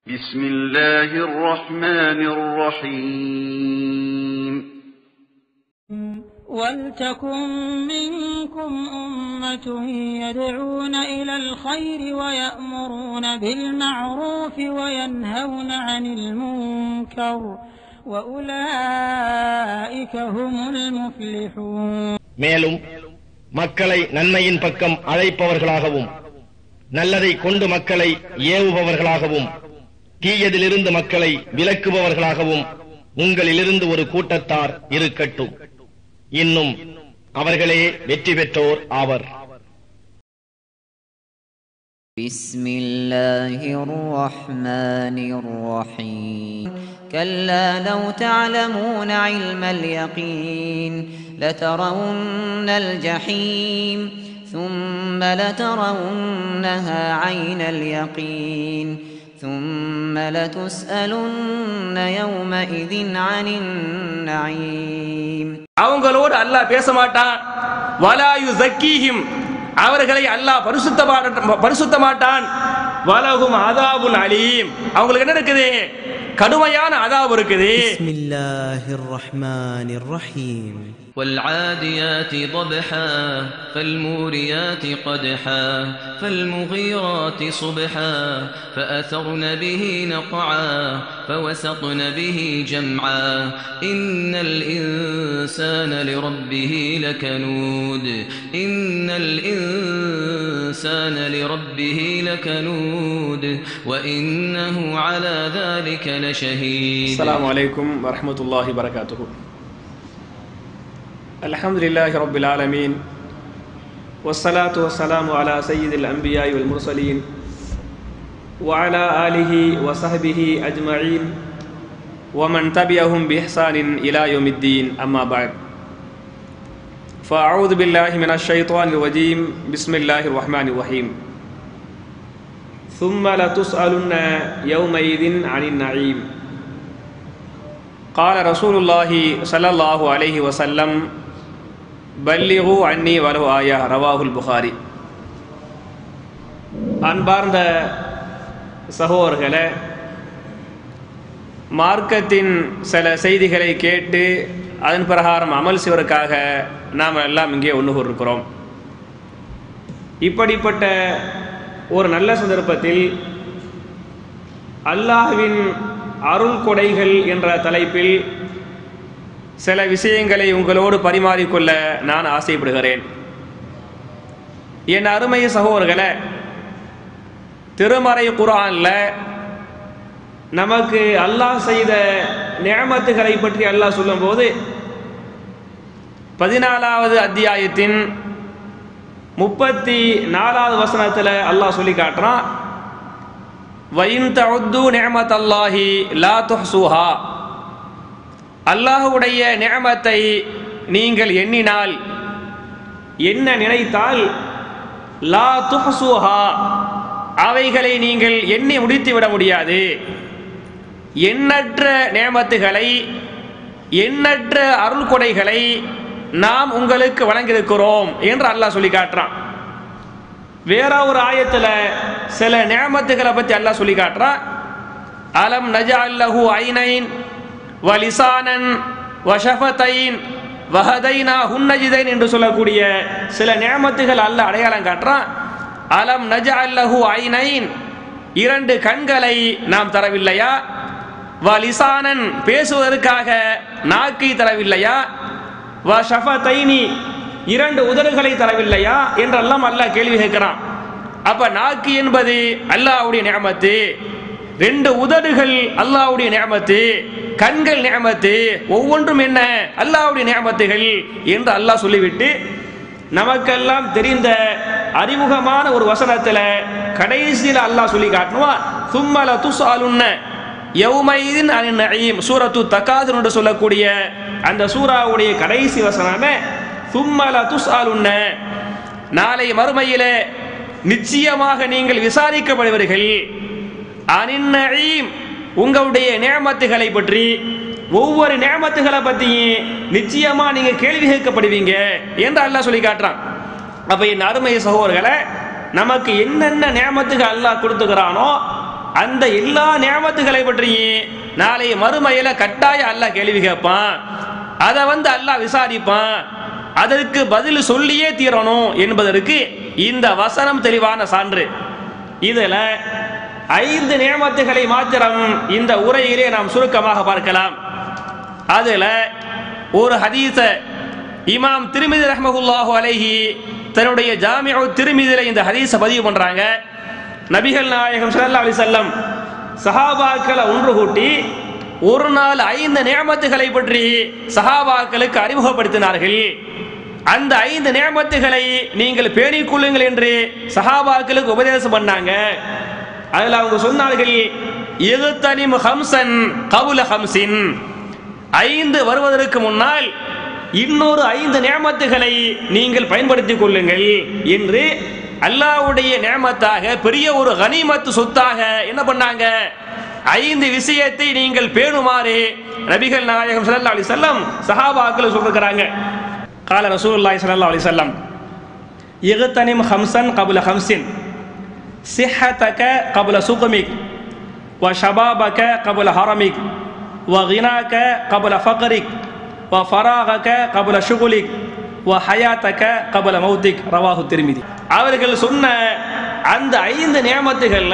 بسم الله الرحمن الرحيم ولتكن منكم أمة يدعون إلى الخير ويأمرون بالمعروف وينهون عن المنكر وأولئك هم المفلحون மேலும் மக்களை நன்மையின் பக்கம் அழைப்பவர்களாகவும் நல்லதை கொண்டு மக்களை ஏவுபவர்களாகவும் தீயதிலிருந்து மக்களை விலக்குபவர்களாகவும் உங்களிலிருந்து ஒரு கூட்டத்தார் இருக்கட்டும் இன்னும் அவர்களே வெற்றி பெற்றோர் ஆவர் بسم الله الرحمن الرحيم كلا لو تعلمون علم اليقين لترون الجحيم ثم لترونها عين اليقين ثم لتسألن يومئذ عن النعيم அவங்களோடு அல்லாஹ் பேச மாட்டான் வலாயு ஜக்கீஹிம் அவர்களை அல்லாஹ் பரிசுத்த பரிசுத்த மாட்டான் வலகும் அதாபுன் அலீம் அவங்களுக்கு என்ன இருக்குது கடுமையான அதாபு இருக்குது بسم الله الرحمن الرحيم والعاديات ضبحا فالموريات قدحا فالمغيرات صبحا فأثرن به نقعا فوسطن به جمعا إن الإنسان لربه لكنود إن الإنسان لربه لكنود وإنه على ذلك لشهيد السلام عليكم ورحمة الله وبركاته الحمد لله رب العالمين والصلاة والسلام على سيد الأنبياء والمرسلين وعلى آله وصحبه أجمعين ومن تبعهم بإحسان إلى يوم الدين أما بعد فأعوذ بالله من الشيطان الرجيم بسم الله الرحمن الرحيم ثم لتسألن يومئذ عن النعيم قال رسول الله صلى الله عليه وسلم பல்லிகு அன்னி வலு ஆயா ரவாஹுல் புகாரி அன்பார்ந்த சகோதரர்களே மார்க்கத்தின் சில செய்திகளை கேட்டு அதன் பிரகாரம் அமல் செய்வதற்காக நாம் எல்லாம் இங்கே ஒன்று இருக்கிறோம் இப்படிப்பட்ட ஒரு நல்ல சந்தர்ப்பத்தில் அல்லாஹ்வின் அருள் கொடைகள் என்ற தலைப்பில் சில விஷயங்களை உங்களோடு பரிமாறிக்கொள்ள நான் ஆசைப்படுகிறேன் என் அருமை சகோதரர்களே திருமறை குரான்ல நமக்கு அல்லாஹ் செய்த நியமத்துகளை பற்றி அல்லாஹ் சொல்லும்போது பதினாலாவது அத்தியாயத்தின் முப்பத்தி நாலாவது வசனத்தில் அல்லாஹ் சொல்லி காட்டுறான் வயின் தஉத்து நியமத் அல்லாஹி லா துஹ்சுஹா அல்லாஹுடைய நியமத்தை நீங்கள் எண்ணினால் என்ன நினைத்தால் லா துஹசுஹா அவைகளை நீங்கள் எண்ணி முடித்து விட முடியாது எண்ணற்ற நியமத்துகளை எண்ணற்ற அருள் கொடைகளை நாம் உங்களுக்கு வழங்கியிருக்கிறோம் என்று அல்லாஹ் சொல்லி காட்டுறான் வேற ஒரு ஆயத்தில் சில நியமத்துகளை பற்றி அல்லாஹ் சொல்லி காட்டுறான் அலம் நஜா அல்லஹு ஐனைன் வலிசானன் வஷஃபத்தைன் வஹதைனா ஹுன்னஜிதைன் என்று சொல்லக்கூடிய சில நியமத்துகள் அல்ல அடையாளம் காட்டுறான் அலம் நஜ அல்லஹு ஐனைன் இரண்டு கண்களை நாம் தரவில்லையா வலிசானன் பேசுவதற்காக நாக்கை தரவில்லையா வ ஷஃபத்தைனி இரண்டு உதடுகளை தரவில்லையா என்றெல்லாம் அல்லாஹ் கேள்வி கேட்கிறான் அப்ப நாக்கு என்பது அல்லாஹ்வுடைய நியமத்து ரெண்டு உதடுகள் அல்லாஹ்வுடைய நியமத்து கண்கள் நியமத்து ஒவ்வொன்றும் என்ன அல்லாஹ்வுடைய நியமத்துகள் என்று அல்லாஹ் சொல்லிவிட்டு நமக்கெல்லாம் தெரிந்த அறிமுகமான ஒரு வசனத்துல கடைசியில் அல்லாஹ் சொல்லி காட்டுவான் சும்மல துஸ்அலுன்ன யௌமைதின் அனின் நயீம் சூரத்து தக்காதுன் என்று சொல்லக்கூடிய அந்த சூராவுடைய கடைசி வசனமே சும்மல துஸ்அலுன்ன நாளை மறுமையிலே நிச்சயமாக நீங்கள் விசாரிக்கப்படுவீர்கள் அனின் நயீம் உங்களுடைய நியமத்துகளை பற்றி ஒவ்வொரு நியமத்துகளை பற்றியும் நிச்சயமா நீங்க கேள்வி கேட்கப்படுவீங்க என்று அல்லாஹ் சொல்லி காட்டுறான் அப்ப என் அருமை சகோதரர்களை நமக்கு என்னென்ன நியமத்துக்கு அல்லாஹ் கொடுத்துக்கிறானோ அந்த எல்லா நியமத்துகளை பற்றியும் நாளை மறுமையில கட்டாயம் அல்லாஹ் கேள்வி கேட்பான் அதை வந்து அல்லாஹ் விசாரிப்பான் அதற்கு பதில் சொல்லியே தீரணும் என்பதற்கு இந்த வசனம் தெளிவான சான்று இதுல ஐந்து நியமத்துகளை மாத்திரம் இந்த உரையிலே நாம் சுருக்கமாக பார்க்கலாம் அதுல ஒரு ஹதீஸ இமாம் திருமிதி ரஹ்மகுல்லாஹு அலைஹி தன்னுடைய ஜாமிஉ திருமிதில இந்த ஹதீஸ பதிவு பண்றாங்க நபிகள் நாயகம் ஸல்லல்லாஹு அலைஹி வஸல்லம் சஹாபாக்களை ஒன்று கூட்டி ஒரு நாள் ஐந்து நியமத்துகளை பற்றி சஹாபாக்களுக்கு அறிமுகப்படுத்தினார்கள் அந்த ஐந்து நியமத்துகளை நீங்கள் பேணிக் கொள்ளுங்கள் என்று சஹாபாக்களுக்கு உபதேசம் பண்ணாங்க அதுல அவங்க சொன்னார்கள் எதுத்தனிம் ஹம்சன் கவுல ஹம்சின் ஐந்து வருவதற்கு முன்னால் இன்னொரு ஐந்து நியமத்துகளை நீங்கள் பயன்படுத்திக் கொள்ளுங்கள் என்று அல்லாஹ்வுடைய நியமத்தாக பெரிய ஒரு கனிமத்து சொத்தாக என்ன பண்ணாங்க ஐந்து விஷயத்தை நீங்கள் பேணுமாறு நபிகள் நாயகம் ஸல்லல்லாஹு அலைஹி வஸல்லம் சஹாபாக்கள் சொல்லிருக்கிறாங்க கால ரசூலுல்லாஹி ஸல்லல்லாஹு அலைஹி வஸல்லம் இகத்தனிம் ஹம்சன் கபுல ஹம்சின் صحتك قبل سقمك وشبابك قبل هرمك وغناك قبل فقرك وفراغك قبل شغلك وحياتك قبل موتك رواه الترمذي அவர்கள் சொன்ன அந்த ஐந்து நியமத்துகள்ல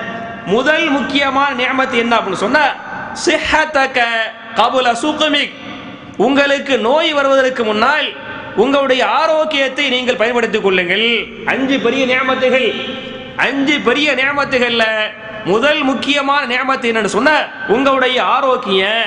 முதல் முக்கியமான நியமத்து என்ன அப்படின்னு சொன்னா சிஹத்தக கபுல சுகமிக் உங்களுக்கு நோய் வருவதற்கு முன்னால் உங்களுடைய ஆரோக்கியத்தை நீங்கள் பயன்படுத்திக் கொள்ளுங்கள் அஞ்சு பெரிய நியமத்துகள் அஞ்சு பெரிய நியமத்துகள்ல முதல் முக்கியமான நியமத்து என்னன்னு சொன்ன உங்களுடைய ஆரோக்கியம்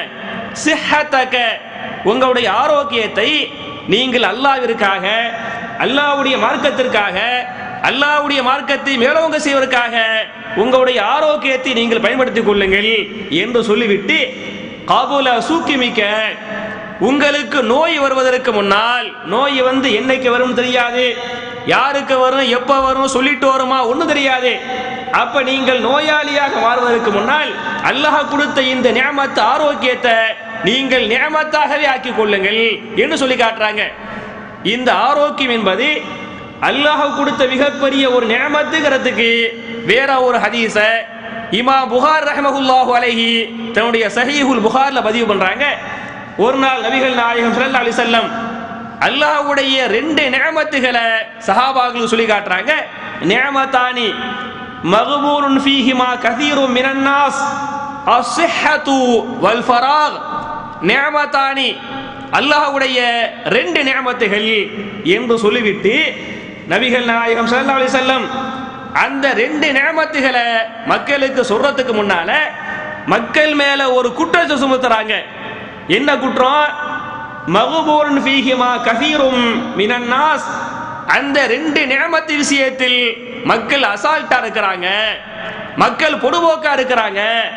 சிஹத்தக உங்களுடைய ஆரோக்கியத்தை நீங்கள் அல்லாவிற்காக அல்லாவுடைய மார்க்கத்திற்காக அல்லாவுடைய மார்க்கத்தை மேலோங்க செய்வதற்காக உங்களுடைய ஆரோக்கியத்தை நீங்கள் பயன்படுத்திக் கொள்ளுங்கள் என்று சொல்லிவிட்டு காபுல சூக்கிமிக்க உங்களுக்கு நோய் வருவதற்கு முன்னால் நோய் வந்து என்னைக்கு வரும் தெரியாது யாருக்கு வரும் எப்ப வரும் சொல்லிட்டு வருமா ஒண்ணும் தெரியாது அப்ப நீங்கள் நோயாளியாக மாறுவதற்கு முன்னால் அல்லாஹ் கொடுத்த இந்த நியமத்து ஆரோக்கியத்தை நீங்கள் நியமத்தாகவே ஆக்கிக் கொள்ளுங்கள் என்று சொல்லி காட்டுறாங்க இந்த ஆரோக்கியம் என்பது அல்லாஹ் கொடுத்த மிகப்பெரிய ஒரு நியமத்துங்கிறதுக்கு வேற ஒரு ஹதீஸ இமா புகார் ரஹமகுல்லாஹு அலைஹி தன்னுடைய சஹீஹுல் புகார்ல பதிவு பண்றாங்க ஒரு நாள் நபிகள் நாயகம் ஸல்லல்லாஹு அலைஹி வஸல்லம் அல்லாஹ்வுடைய ரெண்டு நியமத்துகளை சஹாபாக்கள் சொல்லி காட்டுறாங்க நியமத்தானி மகபூருன் ஃபீஹிமா கதீரும் மினன் நாஸ் அஸ்ஸிஹ்ஹத்து வல் ஃபராக் நியமத்தானி அல்லாஹ்வுடைய ரெண்டு நியமத்துகள் என்று சொல்லிவிட்டு நபிகள் நாயகம் ஸல்லல்லாஹு அலைஹி வஸல்லம் அந்த ரெண்டு நியமத்துகளை மக்களுக்கு சொல்றதுக்கு முன்னால மக்கள் மேல ஒரு குற்றத்தை சுமத்துறாங்க என்ன குற்றம் மகுபூரன் ஃபீஹிமா கசீரும் மினன் நாஸ் அந்த ரெண்டு நியமத்து விஷயத்தில் மக்கள் அசால்ட்டா இருக்கிறாங்க மக்கள் பொடுபோக்கா இருக்கிறாங்க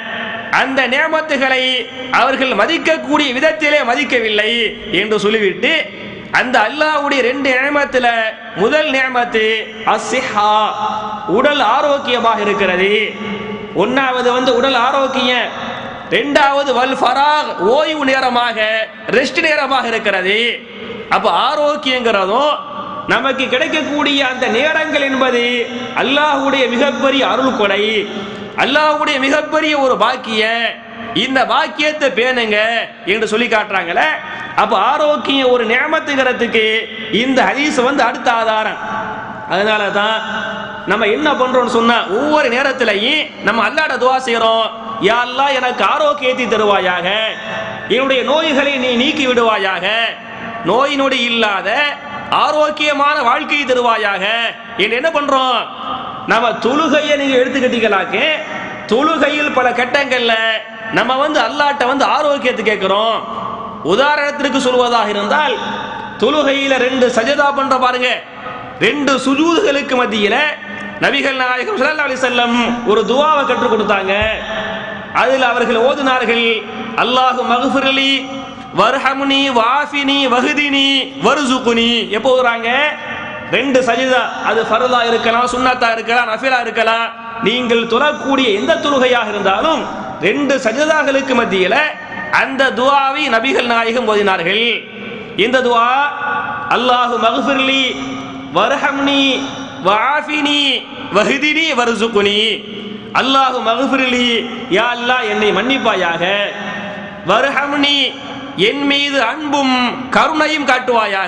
அந்த நியமத்துகளை அவர்கள் மதிக்கக்கூடிய விதத்திலே மதிக்கவில்லை என்று சொல்லிவிட்டு அந்த அல்லாஹ்வுடைய ரெண்டு நியமத்துல முதல் நியமத்து அஸ்ஸிஹா உடல் ஆரோக்கியமாக இருக்கிறது ஒன்னாவது வந்து உடல் ஆரோக்கியம் ரெண்டாவது வல் ஃபராக் ஓய்வு நேரமாக ரெஸ்ட் நேரமாக இருக்கிறது அப்ப ஆரோக்கியங்கிறதும் நமக்கு கிடைக்கக்கூடிய அந்த நேரங்கள் என்பது அல்லாஹ்வுடைய மிகப்பெரிய அருள் கொடை அல்லாஹ்வுடைய மிகப்பெரிய ஒரு பாக்கியம் இந்த பாக்கியத்தை பேணுங்க என்று சொல்லி காட்டுறாங்களே அப்ப ஆரோக்கியம் ஒரு நியமத்துங்கிறதுக்கு இந்த ஹதீஸ் வந்து அடுத்த ஆதாரம் அதனால தான் நம்ம என்ன பண்றோம்னு சொன்னா ஒவ்வொரு நேரத்திலையும் நம்ம அல்லாட துவா செய்யறோம் யா அல்லாஹ் எனக்கு ஆரோக்கியத்தை தருவாயாக என்னுடைய நோய்களை நீ நீக்கி விடுவாயாக நோய் நொடி இல்லாத ஆரோக்கியமான வாழ்க்கையை தருவாயாக என்று என்ன பண்றோம் நம்ம தொழுகையை நீங்க எடுத்துக்கிட்டீங்களாக்க தொழுகையில் பல கட்டங்கள்ல நம்ம வந்து அல்லாட்ட வந்து ஆரோக்கியத்தை கேட்கிறோம் உதாரணத்திற்கு சொல்வதாக இருந்தால் தொழுகையில ரெண்டு சஜதா பண்ற பாருங்க ரெண்டு சுஜூதுகளுக்கு மத்தியில நபிகள் நாயகம் ஸல்லல்லாஹு அலைஹி வஸல்லம் ஒரு துவாவை கற்றுக் கொடுத்தாங்க அதில் அவர்கள் ஓதினார்கள் அல்லாஹு மகஃபிரலி வர்ஹம்னி வாஃபினி வஹ்தினி வர்சுகுனி எப்போ ஓதுறாங்க ரெண்டு சஜிதா அது ஃபர்லா இருக்கலாம் சுன்னத்தா இருக்கலாம் நஃபிலா இருக்கலாம் நீங்கள் தொழக்கூடிய எந்த தொழுகையாக இருந்தாலும் ரெண்டு சஜிதாக்களுக்கு மத்தியில அந்த துவாவை நபிகள் நாயகம் ஓதினார்கள் இந்த துவா அல்லாஹு மகஃபிர்லி வர்ஹம்னி வஆஃபினி வஹ்தினி வர்சுகுனி அல்லாஹு மகஃபிரிலி யா அல்லாஹ் என்னை மன்னிப்பாயாக வர்ஹம்னி என் மீது அன்பும் கருணையும் காட்டுவாயாக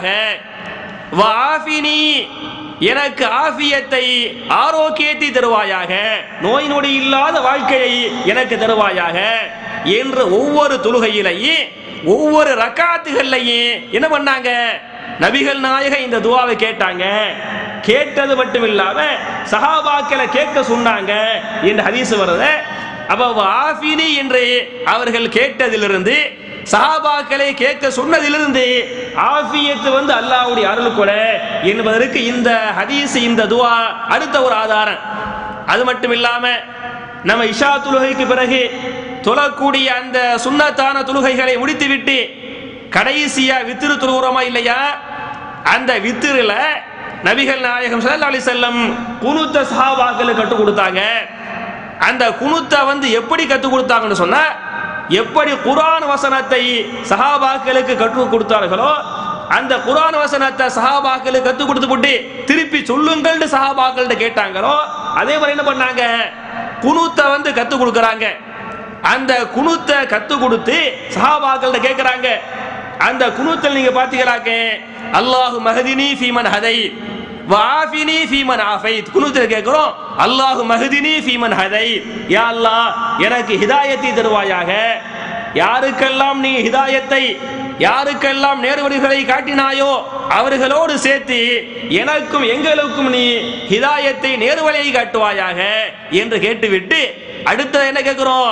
வாஃபினி எனக்கு ஆஃபியத்தை ஆரோக்கியத்தை தருவாயாக நோய் நொடி இல்லாத வாழ்க்கையை எனக்கு தருவாயாக என்று ஒவ்வொரு தொழுகையிலையும் ஒவ்வொரு ரக்காத்துகள்லையும் என்ன பண்ணாங்க நபிகள் நாயக இந்த துவாவை கேட்டாங்க கேட்டது மட்டும் இல்லாம சஹாபாக்களை கேட்க சொன்னாங்க என்று ஹதீஸ் வருது அப்ப ஆஃபினி என்று அவர்கள் கேட்டதிலிருந்து சஹாபாக்களை கேட்க சொன்னதிலிருந்து ஆஃபியத்து வந்து அல்லாஹ்வுடைய அருள் கொடை என்பதற்கு இந்த ஹதீஸ் இந்த துவா அடுத்த ஒரு ஆதாரம் அது மட்டும் இல்லாம நம்ம இஷா தொழுகைக்கு பிறகு தொழக்கூடிய அந்த சுன்னத்தான தொழுகைகளை முடித்துவிட்டு கடைசியா வித்திரு தொழுகிறோமா இல்லையா அந்த வித்திருல நபிகள் நாயகம் ஸல்லல்லாஹு அலைஹி வஸல்லம் குனுத்த சஹாபாக்களுக்கு கற்றுக் கொடுத்தாங்க அந்த குனுத்தை வந்து எப்படி கற்றுக் கொடுத்தாங்கன்னு சொன்னா எப்படி குர்ஆன் வசனத்தை சஹாபாக்களுக்கு கற்றுக் கொடுத்தார்களோ அந்த குர்ஆன் வசனத்தை சஹாபாக்களுக்கு கற்றுக் கொடுத்து போட்டு திருப்பி சொல்லுங்கள்னு சஹாபாக்கள்கிட்ட கேட்டாங்களோ அதே மாதிரி என்ன பண்ணாங்க குனுத்தை வந்து கற்றுக் கொடுக்கறாங்க அந்த குனுத்தை கற்றுக் கொடுத்து சஹாபாக்கள்கிட்ட கேட்கறாங்க அந்த குனுத்தில் நீங்க பாத்தீங்களாக்க அல்லாஹு மஹதினி ஃபீமன் ஹதை வாஃபினி ஃபீமன் ஆஃபைத் குனுத்தில் கேட்கிறோம் அல்லாஹு மஹதினி ஃபீமன் ஹதை யா அல்லாஹ் எனக்கு ஹிதாயத்தை தருவாயாக யாருக்கெல்லாம் நீ ஹிதாயத்தை யாருக்கெல்லாம் நேர்வழிகளை காட்டினாயோ அவர்களோடு சேர்த்து எனக்கும் எங்களுக்கும் நீ ஹிதாயத்தை நேர்வழியை காட்டுவாயாக என்று கேட்டுவிட்டு அடுத்த என்ன கேட்கிறோம்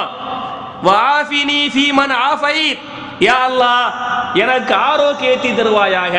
வாஃபினி ஃபீமன் ஆஃபைத் யா அல்லாஹ் எனக்கு ஆரோக்கியத்தை தருவாயாக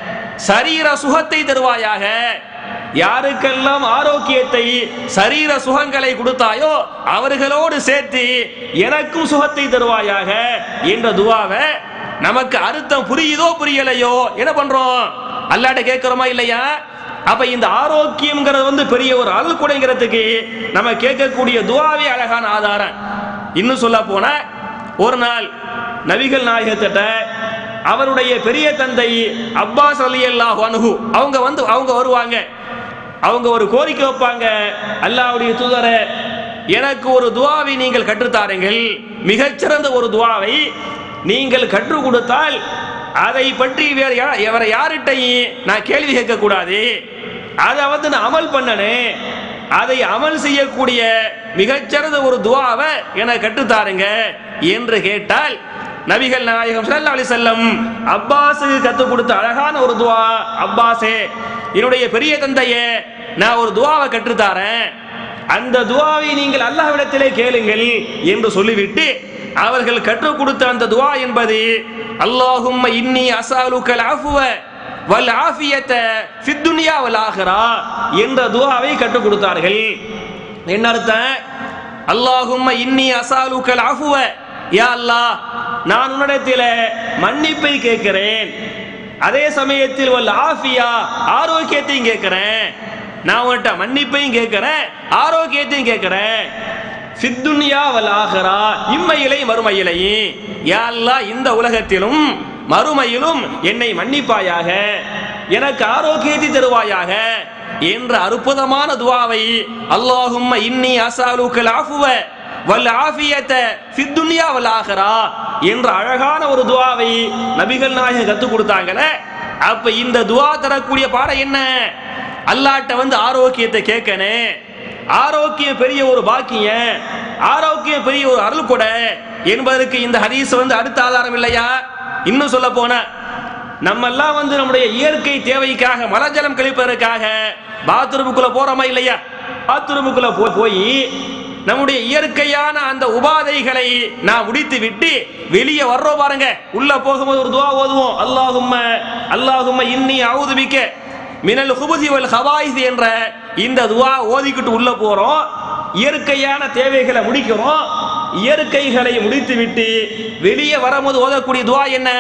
சரீர சுகத்தை தருவாயாக யாருக்கெல்லாம் ஆரோக்கியத்தை சரீர சுகங்களை கொடுத்தாயோ அவர்களோடு சேர்த்து எனக்கும் சுகத்தை தருவாயாக என்ற துவாவை நமக்கு அர்த்தம் புரியுதோ புரியலையோ என்ன பண்றோம் அல்லாட்ட கேட்கிறோமா இல்லையா அப்ப இந்த ஆரோக்கியம்ங்கிறது வந்து பெரிய ஒரு அருள் குடைங்கிறதுக்கு நம்ம கேட்கக்கூடிய துவாவே அழகான ஆதாரம் இன்னும் சொல்ல போனா ஒரு நாள் நபிகள் நாயகத்திட்ட அவருடைய பெரிய தந்தை அப்பாஸ் அலி அல்லாஹ் அனுகு அவங்க வந்து அவங்க வருவாங்க அவங்க ஒரு கோரிக்கை வைப்பாங்க அல்லாஹ்வுடைய தூதரை எனக்கு ஒரு துவாவை நீங்கள் கற்றுத்தாருங்கள் மிகச்சிறந்த ஒரு துவாவை நீங்கள் கற்றுக் கொடுத்தால் அதை பற்றி வேற யா- வேற யார்கிட்டையும் நான் கேள்வி கேட்க கூடாது அதை வந்து நான் அமல் பண்ணனே அதை அமல் செய்யக்கூடிய மிகச்சிறந்த ஒரு துவாவை எனக்கு கற்றுத்தாருங்க என்று கேட்டால் நபிகள் நாயகம் ஸல்லல்லாஹு அலைஹி வஸல்லம் அப்பாஸுக்கு கற்றுக் கொடுத்த அழகான ஒரு துவா அப்பாஸே என்னுடைய பெரிய தந்தையே நான் ஒரு துவாவை கற்றுத்தாரேன் அந்த துவாவை நீங்கள் அல்லாஹ்விடத்திலே கேளுங்கள் என்று சொல்லிவிட்டு அவர்கள் கற்றுக் கொடுத்த அந்த துவா என்பது அல்லாஹும்ம இன்னி அசாலுக்கல் அஃப்வ வல் ஆஃபியத்த ஃபித் துன்யா வல் ஆஹிரா என்ற துவாவை கற்றுக் கொடுத்தார்கள் என்ன அர்த்தம் அல்லாஹும்ம இன்னி அசாலுக்கல் அஃப்வ யா அல்லாஹ் நான் உன்னிடத்தில் மன்னிப்பை கேட்கிறேன் அதே சமயத்தில் வல் ஆஃபியா ஆரோக்கியத்தையும் கேட்கிறேன் நான் உன்கிட்ட மன்னிப்பையும் கேட்கிறேன் ஆரோக்கியத்தையும் கேட்கிறேன் ஃபித்துன்யா வல் ஆஹிரா இம்மையிலையும் மறுமையிலையும் யா அல்லாஹ் இந்த உலகத்திலும் மறுமையிலும் என்னை மன்னிப்பாயாக எனக்கு ஆரோக்கியத்தை தருவாயாக என்ற அற்புதமான துவாவை அல்லாஹும்ம இன்னி அசாலுக்கல் ஆஃபுவ வல் ஆஃபியத்த ஃபித் துன்யா வல் ஆஹிரா என்ற அழகான ஒரு துவாவை நபிகள் நாயகம் கற்றுக் கொடுத்தாங்களே அப்ப இந்த துவா தரக்கூடிய பாடம் என்ன அல்லாட்ட வந்து ஆரோக்கியத்தை கேட்கணும் ஆரோக்கியம் பெரிய ஒரு பாக்கியம் ஆரோக்கியம் பெரிய ஒரு அருள் கொடை என்பதற்கு இந்த ஹதீஸ் வந்து அடுத்த ஆதாரம் இல்லையா இன்னும் சொல்ல போன நம்ம எல்லாம் வந்து நம்முடைய இயற்கை தேவைக்காக மலஜலம் கழிப்பதற்காக பாத்ரூமுக்குள்ள போறோமா இல்லையா பாத்ரூமுக்குள்ள போ- போய் நம்முடைய இயற்கையான அந்த உபாதைகளை நான் முடித்து விட்டு வெளியே வர்றோம் பாருங்க உள்ள போகும்போது ஒரு துவா ஓதுவோம் அல்லாஹும்ம அல்லாஹும்ம இன்னி அவுதுபிக்க மினல் ஹுபுதி வல் ஹவாயிஸ் என்ற இந்த துவா ஓதிக்கிட்டு உள்ள போறோம் இயற்கையான தேவைகளை முடிக்கிறோம் இயற்கைகளை முடித்து விட்டு வெளியே வரும்போது ஓதக்கூடிய துவா என்ன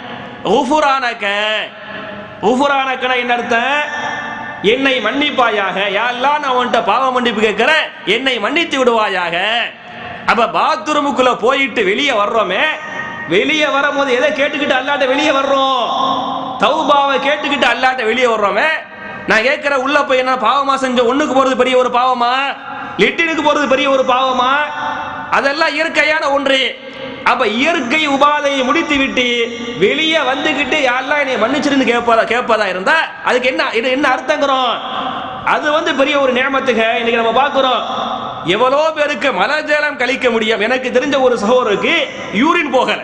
உஃபுரானக்க உஃபுரானக்கன என்ன அர்த்தம் என்னை மன்னிப்பாயாக யாரெல்லாம் நான் உன்கிட்ட பாவ மன்னிப்பு கேட்கிறேன் என்னை மன்னித்து விடுவாயாக அப்ப பாத்ரூமுக்குள்ள போயிட்டு வெளியே வர்றோமே வெளியே வரும்போது எதை கேட்டுக்கிட்டு அல்லாட்ட வெளியே வர்றோம் தௌபாவை கேட்டுக்கிட்டு அல்லாட்ட வெளியே வர்றோமே நான் கேட்கிற உள்ள போய் என்ன பாவமா செஞ்ச ஒண்ணுக்கு போறது பெரிய ஒரு பாவமா லெட்டினுக்கு போறது பெரிய ஒரு பாவமா அதெல்லாம் இயற்கையான ஒன்று அப்ப இயற்கை உபாதையை முடித்து விட்டு வெளியே வந்துகிட்டு யாரெல்லாம் என்னை மன்னிச்சிருந்து கேட்பதா கேட்பதா இருந்தா அதுக்கு என்ன இது என்ன அர்த்தங்கிறோம் அது வந்து பெரிய ஒரு நியமத்துங்க இன்னைக்கு நம்ம பார்க்கிறோம் எவ்வளோ பேருக்கு மலஜலம் கழிக்க முடியும் எனக்கு தெரிஞ்ச ஒரு சகோதரருக்கு யூரின் போகல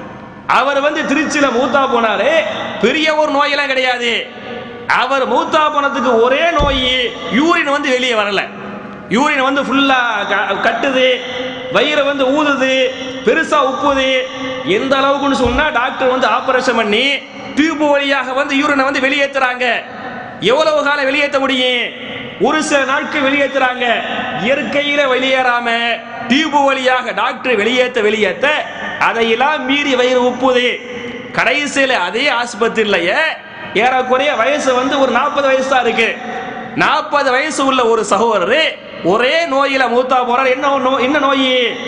அவர் வந்து திருச்சியில மூத்தா போனாரு பெரிய ஒரு நோயெல்லாம் கிடையாது அவர் மூத்தா போனதுக்கு ஒரே நோய் யூரின் வந்து வெளியே வரல யூரின் வந்து ஃபுல்லா கட்டுது வயிறை வந்து ஊதுது பெருசா உப்புது எந்த அளவுக்குன்னு சொன்னா டாக்டர் வந்து ஆபரேஷன் பண்ணி டியூப் வழியாக வந்து யூரினை வந்து வெளியேற்றுறாங்க எவ்வளவு காலம் வெளியேற்ற முடியும் ஒரு சில நாட்கள் வெளியேற்றுறாங்க இயற்கையில வெளியேறாம டியூப் வழியாக டாக்டர் வெளியேற்ற வெளியேற்ற அதையெல்லாம் மீறி வயிறு உப்புது கடைசியில அதே ஆஸ்பத்திரியிலேயே ஏறக்குறைய வயசு வந்து ஒரு நாற்பது வயசு தான் இருக்கு நாற்பது வயசு உள்ள ஒரு சகோதரர் ஒரே நோயில மூத்தா போறார் என்ன நோ- என்ன நோய்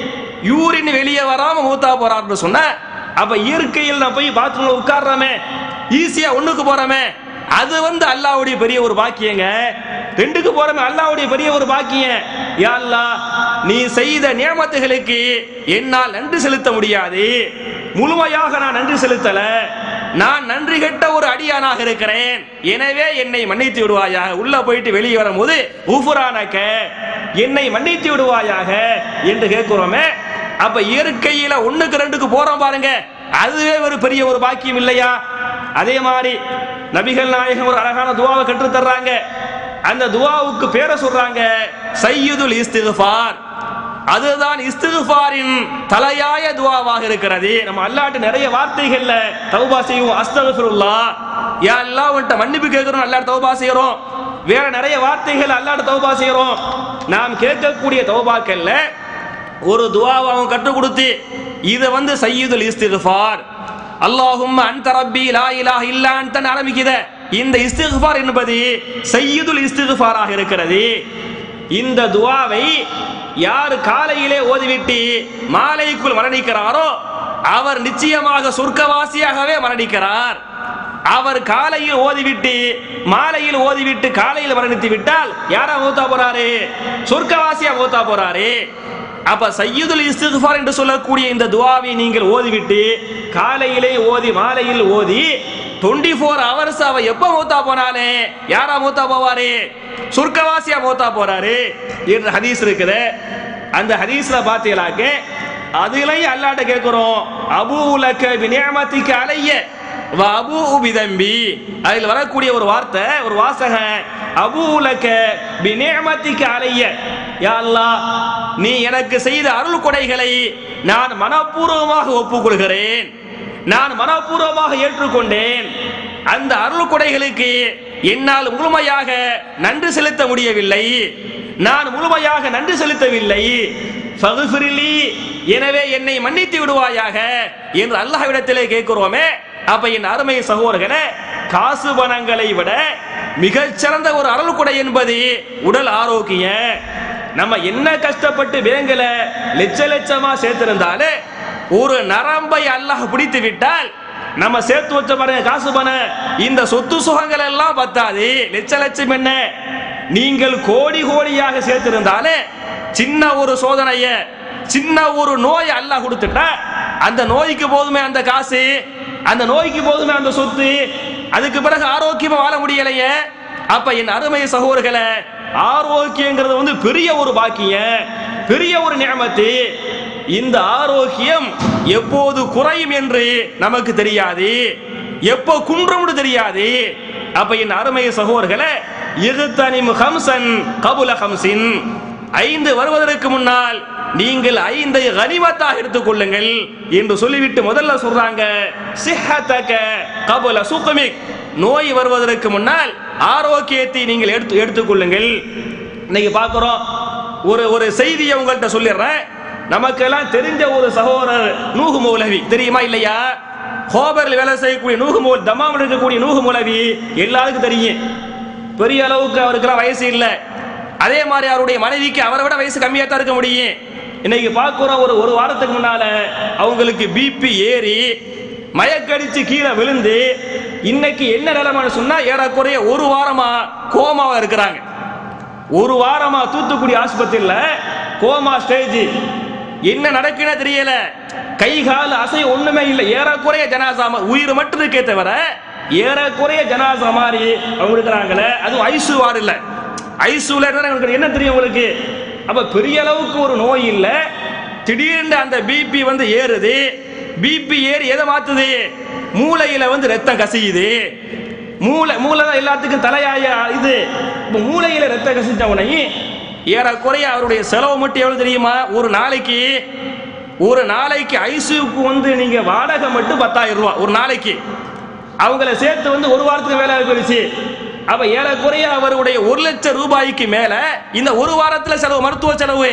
யூரின் வெளியே வராம மூத்தா போறாருன்னு சொன்ன அப்ப இயற்கையில் நான் போய் பாத்ரூம்ல உட்கார்றமே ஈஸியா ஒண்ணுக்கு போறமே அது வந்து அல்லாவுடைய பெரிய ஒரு பாக்கியங்க ரெண்டுக்கு போறமே அல்லாவுடைய பெரிய ஒரு பாக்கியம் யா அல்லாஹ் நீ செய்த நியமத்துகளுக்கு என்னால் நன்றி செலுத்த முடியாது முழுமையாக நான் நன்றி செலுத்தல நான் நன்றி கெட்ட ஒரு அடியானாக இருக்கிறேன் எனவே என்னை மன்னித்து விடுவாயாக உள்ள போயிட்டு வெளியே வரும்போது உஃபுரானக்க என்னை மன்னித்து விடுவாயாக என்று கேட்கிறோமே அப்ப இயற்கையில ஒண்ணுக்கு ரெண்டுக்கு போறோம் பாருங்க அதுவே ஒரு பெரிய ஒரு பாக்கியம் இல்லையா அதே மாதிரி நபிகள் நாயகம் ஒரு அழகான துவாவை கற்றுத் தர்றாங்க அந்த துவாவுக்கு பேரை சொல்றாங்க சையுதுல் இஸ்திஃபார் அதுதான் இஸ்திஃபாரின் தலையாய துவாவாக இருக்கிறது நம்ம அல்லாட்டு நிறைய வார்த்தைகள்ல தௌபா செய்வோம் அஸ்தகஃபிருல்லாஹ் யா அல்லாஹ் உன்கிட்ட மன்னிப்பு கேட்கிறோம் அல்லாஹ் தௌபா செய்றோம் வேற நிறைய வார்த்தைகள் அல்லாஹ் தௌபா செய்றோம் நாம் கேட்கக்கூடிய தௌபாக்கள்ல ஒரு துவாவை அவன் கற்றுக் கொடுத்து இதை வந்து சையீதுல் இஸ்திஃபார் அல்லாஹும் அன்த ரப்பி லா இலாஹ இல்லா அன்தன் ஆரம்பிக்குத இந்த இஸ்திஃபார் என்பது சையீதுல் இஸ்திஃபாராக இருக்கிறது இந்த துவாவை யார் காலையிலே ஓதிவிட்டு மாலைக்குள் மரணிக்கிறாரோ அவர் நிச்சயமாக சொர்க்கவாசியாகவே மரணிக்கிறார் அவர் காலையில் ஓதிவிட்டு மாலையில் ஓதிவிட்டு காலையில் மரணித்து விட்டால் யாரா மூத்தா போறாரு சொர்க்கவாசியா மூத்தா போறாரு அப்ப சையதுல் இஸ்திஃபார் என்று சொல்லக்கூடிய இந்த துவாவை நீங்கள் ஓதிவிட்டு காலையிலே ஓதி மாலையில் ஓதி டுவெண்ட்டி ஃபோர் ஹவர்ஸ் அவ எப்ப மூத்தா போனாலே யாரா மூத்தா போவாரு சொர்க்கவாசியா மூத்தா போறாரு என்று ஹதீஸ் இருக்குது அந்த ஹதீஸ்ல பாத்தீங்களாக்க அதுலயும் அல்லாட்ட கேட்கிறோம் அபூ லக்க பினியமத்திக்க அலைய வ அபூ பிதம்பி அதில் வரக்கூடிய ஒரு வார்த்தை ஒரு வாசகம் அபூ லக்க பினியமத்திக்க அலைய யா அல்லாஹ் நீ எனக்கு செய்த அருள் கொடைகளை நான் மனப்பூர்வமாக ஒப்புக்கொள்கிறேன் நான் மனப்பூர்வமாக ஏற்றுக்கொண்டேன் அந்த அருள் கொடைகளுக்கு என்னால் முழுமையாக நன்றி செலுத்த முடியவில்லை நான் முழுமையாக நன்றி செலுத்தவில்லை ஃபகுஃபிரிலி, எனவே என்னை மன்னித்து விடுவாயாக என்று அல்லாஹ்விடத்திலே கேட்கிறோமே அப்ப என் அருமை சகோதரர்களே காசு பணங்களை விட மிகச்சிறந்த ஒரு அருள் கொடை என்பது உடல் ஆரோக்கியம் நம்ம என்ன கஷ்டப்பட்டு பேங்கில லட்ச லட்சமா சேர்த்திருந்தாலே ஒரு நரம்பை அல்லாஹ் பிடித்து விட்டால் நம்ம சேர்த்து வச்ச பாருங்க காசு பணம் இந்த சொத்து சுகங்கள் எல்லாம் பத்தாது லட்ச லட்சம் என்ன நீங்கள் கோடி கோடியாக சேர்த்திருந்தாலே சின்ன ஒரு சோதனைய சின்ன ஒரு நோய் அல்லாஹ் கொடுத்துட்டா அந்த நோய்க்கு போதுமே அந்த காசு அந்த நோய்க்கு போதுமே அந்த சொத்து அதுக்கு பிறகு ஆரோக்கியமா வாழ முடியலையே அப்ப என் அருமை சகோதரர்களே ஆரோக்கியங்கிறது வந்து பெரிய ஒரு பாக்கியம் பெரிய ஒரு நியமத்து இந்த ஆரோக்கியம் எப்போது குறையும் என்று நமக்கு தெரியாது எப்போ குன்றும்னு தெரியாது அப்ப என் அருமை சகோதரர்களே இகுத்தனிம் ஹம்சன் கபுல ஹம்சின் ஐந்து வருவதற்கு முன்னால் நீங்கள் ஐந்தை கனிமத்தாக எடுத்துக்கொள்ளுங்கள் என்று சொல்லிவிட்டு முதல்ல சொல்றாங்க சிஹத்தக கபுல சுகமிக் நோய் வருவதற்கு முன்னால் ஆரோக்கியத்தை நீங்கள் எடுத்து எடுத்துக்கொள்ளுங்கள் இன்னைக்கு பார்க்கிறோம் ஒரு ஒரு செய்தியை உங்கள்கிட்ட சொல்லிடுறேன் நமக்கெல்லாம் தெரிஞ்ச ஒரு சகோதரர் நூகு மௌலவி தெரியுமா இல்லையா ஹோபரில் வேலை செய்யக்கூடிய நூகு மௌல் தமாமில் இருக்கக்கூடிய நூகு மௌலவி எல்லாருக்கும் தெரியும் பெரிய அளவுக்கு அவருக்கெல்லாம் வயசு இல்லை அதே மாதிரி அவருடைய மனைவிக்கு அவரை விட வயசு கம்மியாக தான் இருக்க முடியும் இன்னைக்கு பார்க்குறோம் ஒரு ஒரு வாரத்துக்கு முன்னால அவங்களுக்கு பிபி ஏறி மயக்கடிச்சு கீழே விழுந்து இன்னைக்கு என்ன நிலைமைன்னு சொன்னா ஏறக்குறைய ஒரு வாரமா கோமாவா இருக்கிறாங்க ஒரு வாரமா தூத்துக்குடி ஆஸ்பத்திரியில கோமா ஸ்டேஜ் என்ன நடக்குன்னு தெரியல கை கால் அசை ஒண்ணுமே இல்லை ஏறக்குறைய ஜனாசா மா- உயிர் மட்டும் இருக்கே தவிர ஏறக்குறைய ஜனாசா மாதிரி அவங்க இருக்கிறாங்களே அதுவும் ஐசு வார்டு இல்ல ஐசுல இருந்தா உங்களுக்கு என்ன தெரியும் உங்களுக்கு அப்ப பெரிய அளவுக்கு ஒரு நோய் இல்ல திடீர்னு அந்த பிபி வந்து ஏறுது பிபி ஏறி எதை மாத்துது மூளையில வந்து ரத்தம் கசியுது மூளை மூளை தான் எல்லாத்துக்கும் தலையாய இது இப்ப மூளையில ரத்தம் கசித்த உடனே ஏறக்குறைய அவருடைய செலவு மட்டும் எவ்வளவு தெரியுமா ஒரு நாளைக்கு ஒரு நாளைக்கு ஐசியூக்கு வந்து நீங்க வாடகை மட்டும் பத்தாயிரம் ரூபாய் ஒரு நாளைக்கு அவங்கள சேர்த்து வந்து ஒரு வாரத்துக்கு வேலை போயிடுச்சு அப்ப ஏறக்குறைய அவருடைய ஒரு லட்சம் ரூபாய்க்கு மேல இந்த ஒரு வாரத்துல செலவு மருத்துவ செலவு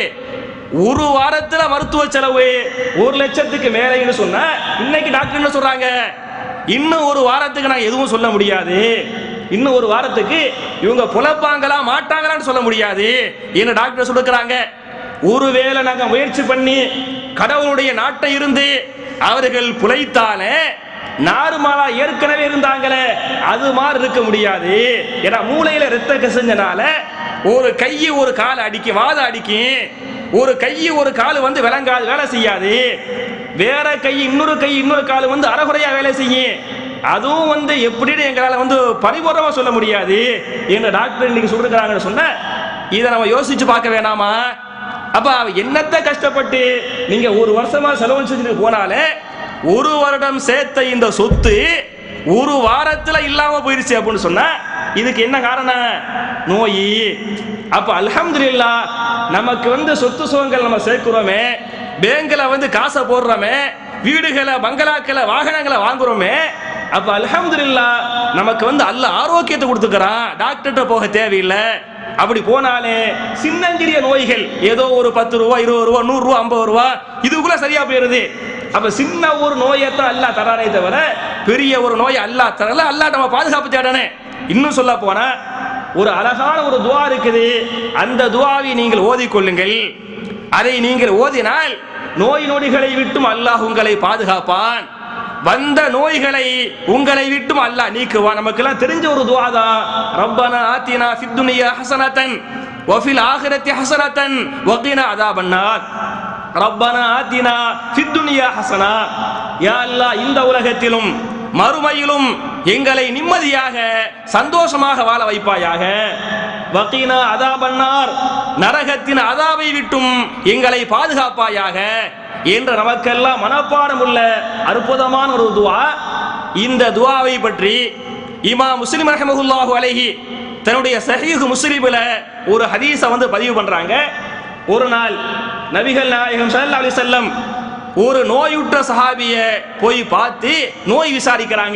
ஒரு வாரத்துல மருத்துவ செலவு ஒரு லட்சத்துக்கு மேலேன்னு சொன்னா இன்னைக்கு டாக்டர் என்ன சொல்றாங்க இன்னும் ஒரு வாரத்துக்கு நான் எதுவும் சொல்ல முடியாது இன்னும் ஒரு வாரத்துக்கு இவங்க புலப்பாங்களா மாட்டாங்களான்னு சொல்ல முடியாது என்ன டாக்டர் சொல்லுறாங்க ஒருவேளை நாங்க முயற்சி பண்ணி கடவுளுடைய நாட்டை இருந்து அவர்கள் புலைத்தாலே நார்மலா ஏற்கனவே இருந்தாங்களே அது மாதிரி இருக்க முடியாது ஏன்னா மூளையில ரத்த கசஞ்சனால ஒரு கை ஒரு கால் அடிக்கும் வாதம் அடிக்கும் ஒரு கை ஒரு கால் வந்து விளங்காது வேலை செய்யாது வேற கை இன்னொரு கை இன்னொரு கால் வந்து அறகுறையா வேலை செய்யும் அதுவும் வந்து எப்படின்னு எங்களால வந்து பரிபூர்ணமா சொல்ல முடியாது என்ன டாக்டர் இன்னைக்கு சொல்லிருக்கிறாங்கன்னு சொன்ன இதை நம்ம யோசிச்சு பார்க்க வேணாமா அப்ப அவ என்னத்த கஷ்டப்பட்டு நீங்க ஒரு வருஷமா செலவு செஞ்சுட்டு போனாலே ஒரு வருடம் சேர்த்த இந்த சொத்து ஒரு வாரத்துல இல்லாம போயிருச்சு அப்படின்னு சொன்னா இதுக்கு என்ன காரணம் நோய் அப்ப அல்ஹம்துலில்லாஹ் நமக்கு வந்து சொத்து சுகங்கள் நம்ம சேர்க்கிறோமே பேங்க்ல வந்து காசை போடுறோமே வீடுகளை பங்களாக்களை வாகனங்களை வாங்குறோமே அப்ப அல்ஹம்துலில்லாஹ் நமக்கு வந்து அல்ல ஆரோக்கியத்தை கொடுத்துக்கிறான் டாக்டர்கிட்ட போக தேவையில்லை அப்படி போனாலே சின்னஞ்சிறிய நோய்கள் ஏதோ ஒரு பத்து ரூபா இருபது ரூபா நூறு ரூபா ஐம்பது ரூபா இதுக்குள்ள சரியா போயிருது அப்ப சின்ன ஒரு நோயத்தான் அல்லாஹ் தரானே தவிர பெரிய ஒரு நோய் அல்லாஹ் தரல அல்லாஹ் நம்ம பாதுகாப்பு தேடனே இன்னும் சொல்ல போனா ஒரு அழகான ஒரு துவா இருக்குது அந்த துவாவை நீங்கள் ஓதிக்கொள்ளுங்கள் அதை நீங்கள் ஓதினால் நோய் நொடிகளை விட்டும் அல்லாஹ் உங்களை பாதுகாப்பான் வந்த நோய்களை உங்களை விட்டும் அல்லாஹ் நீக்குவான் நமக்கெல்லாம் தெரிஞ்ச ஒரு துவா தான் ரப்பனா ஆத்தினா ஃபித் துனியா ஹஸனத்தன் வஃபில் ஆகிரத்தி ஹஸனத்தன் வகினா அதாபன்னார் ரப்பனா ஆத்தினா ஃபித் துனியா ஹஸனா யா அல்லாஹ் இந்த உலகத்திலும் மறுமையிலும் எங்களை நிம்மதியாக சந்தோஷமாக வாழ வைப்பாயாக வக்கீனா அதாபன்னார் நரகத்தின் அதாவை விட்டும் எங்களை பாதுகாப்பாயாக என்று நமக்கெல்லாம் மனப்பாடம் உள்ள அற்புதமான ஒரு துவா இந்த துவாவை பற்றி இமா முஸ்லிம் ரஹமகுல்லாஹு அலைஹி தன்னுடைய சஹீஹ் முஸ்லிமில் ஒரு ஹதீஸை வந்து பதிவு பண்றாங்க ஒரு நாள் நபிகள் நாயகம் ஸல்லல்லாஹு அலைஹி வஸல்லம் ஒரு நோயுற்ற சஹாபிய போய் பார்த்து நோய் விசாரிக்கிறாங்க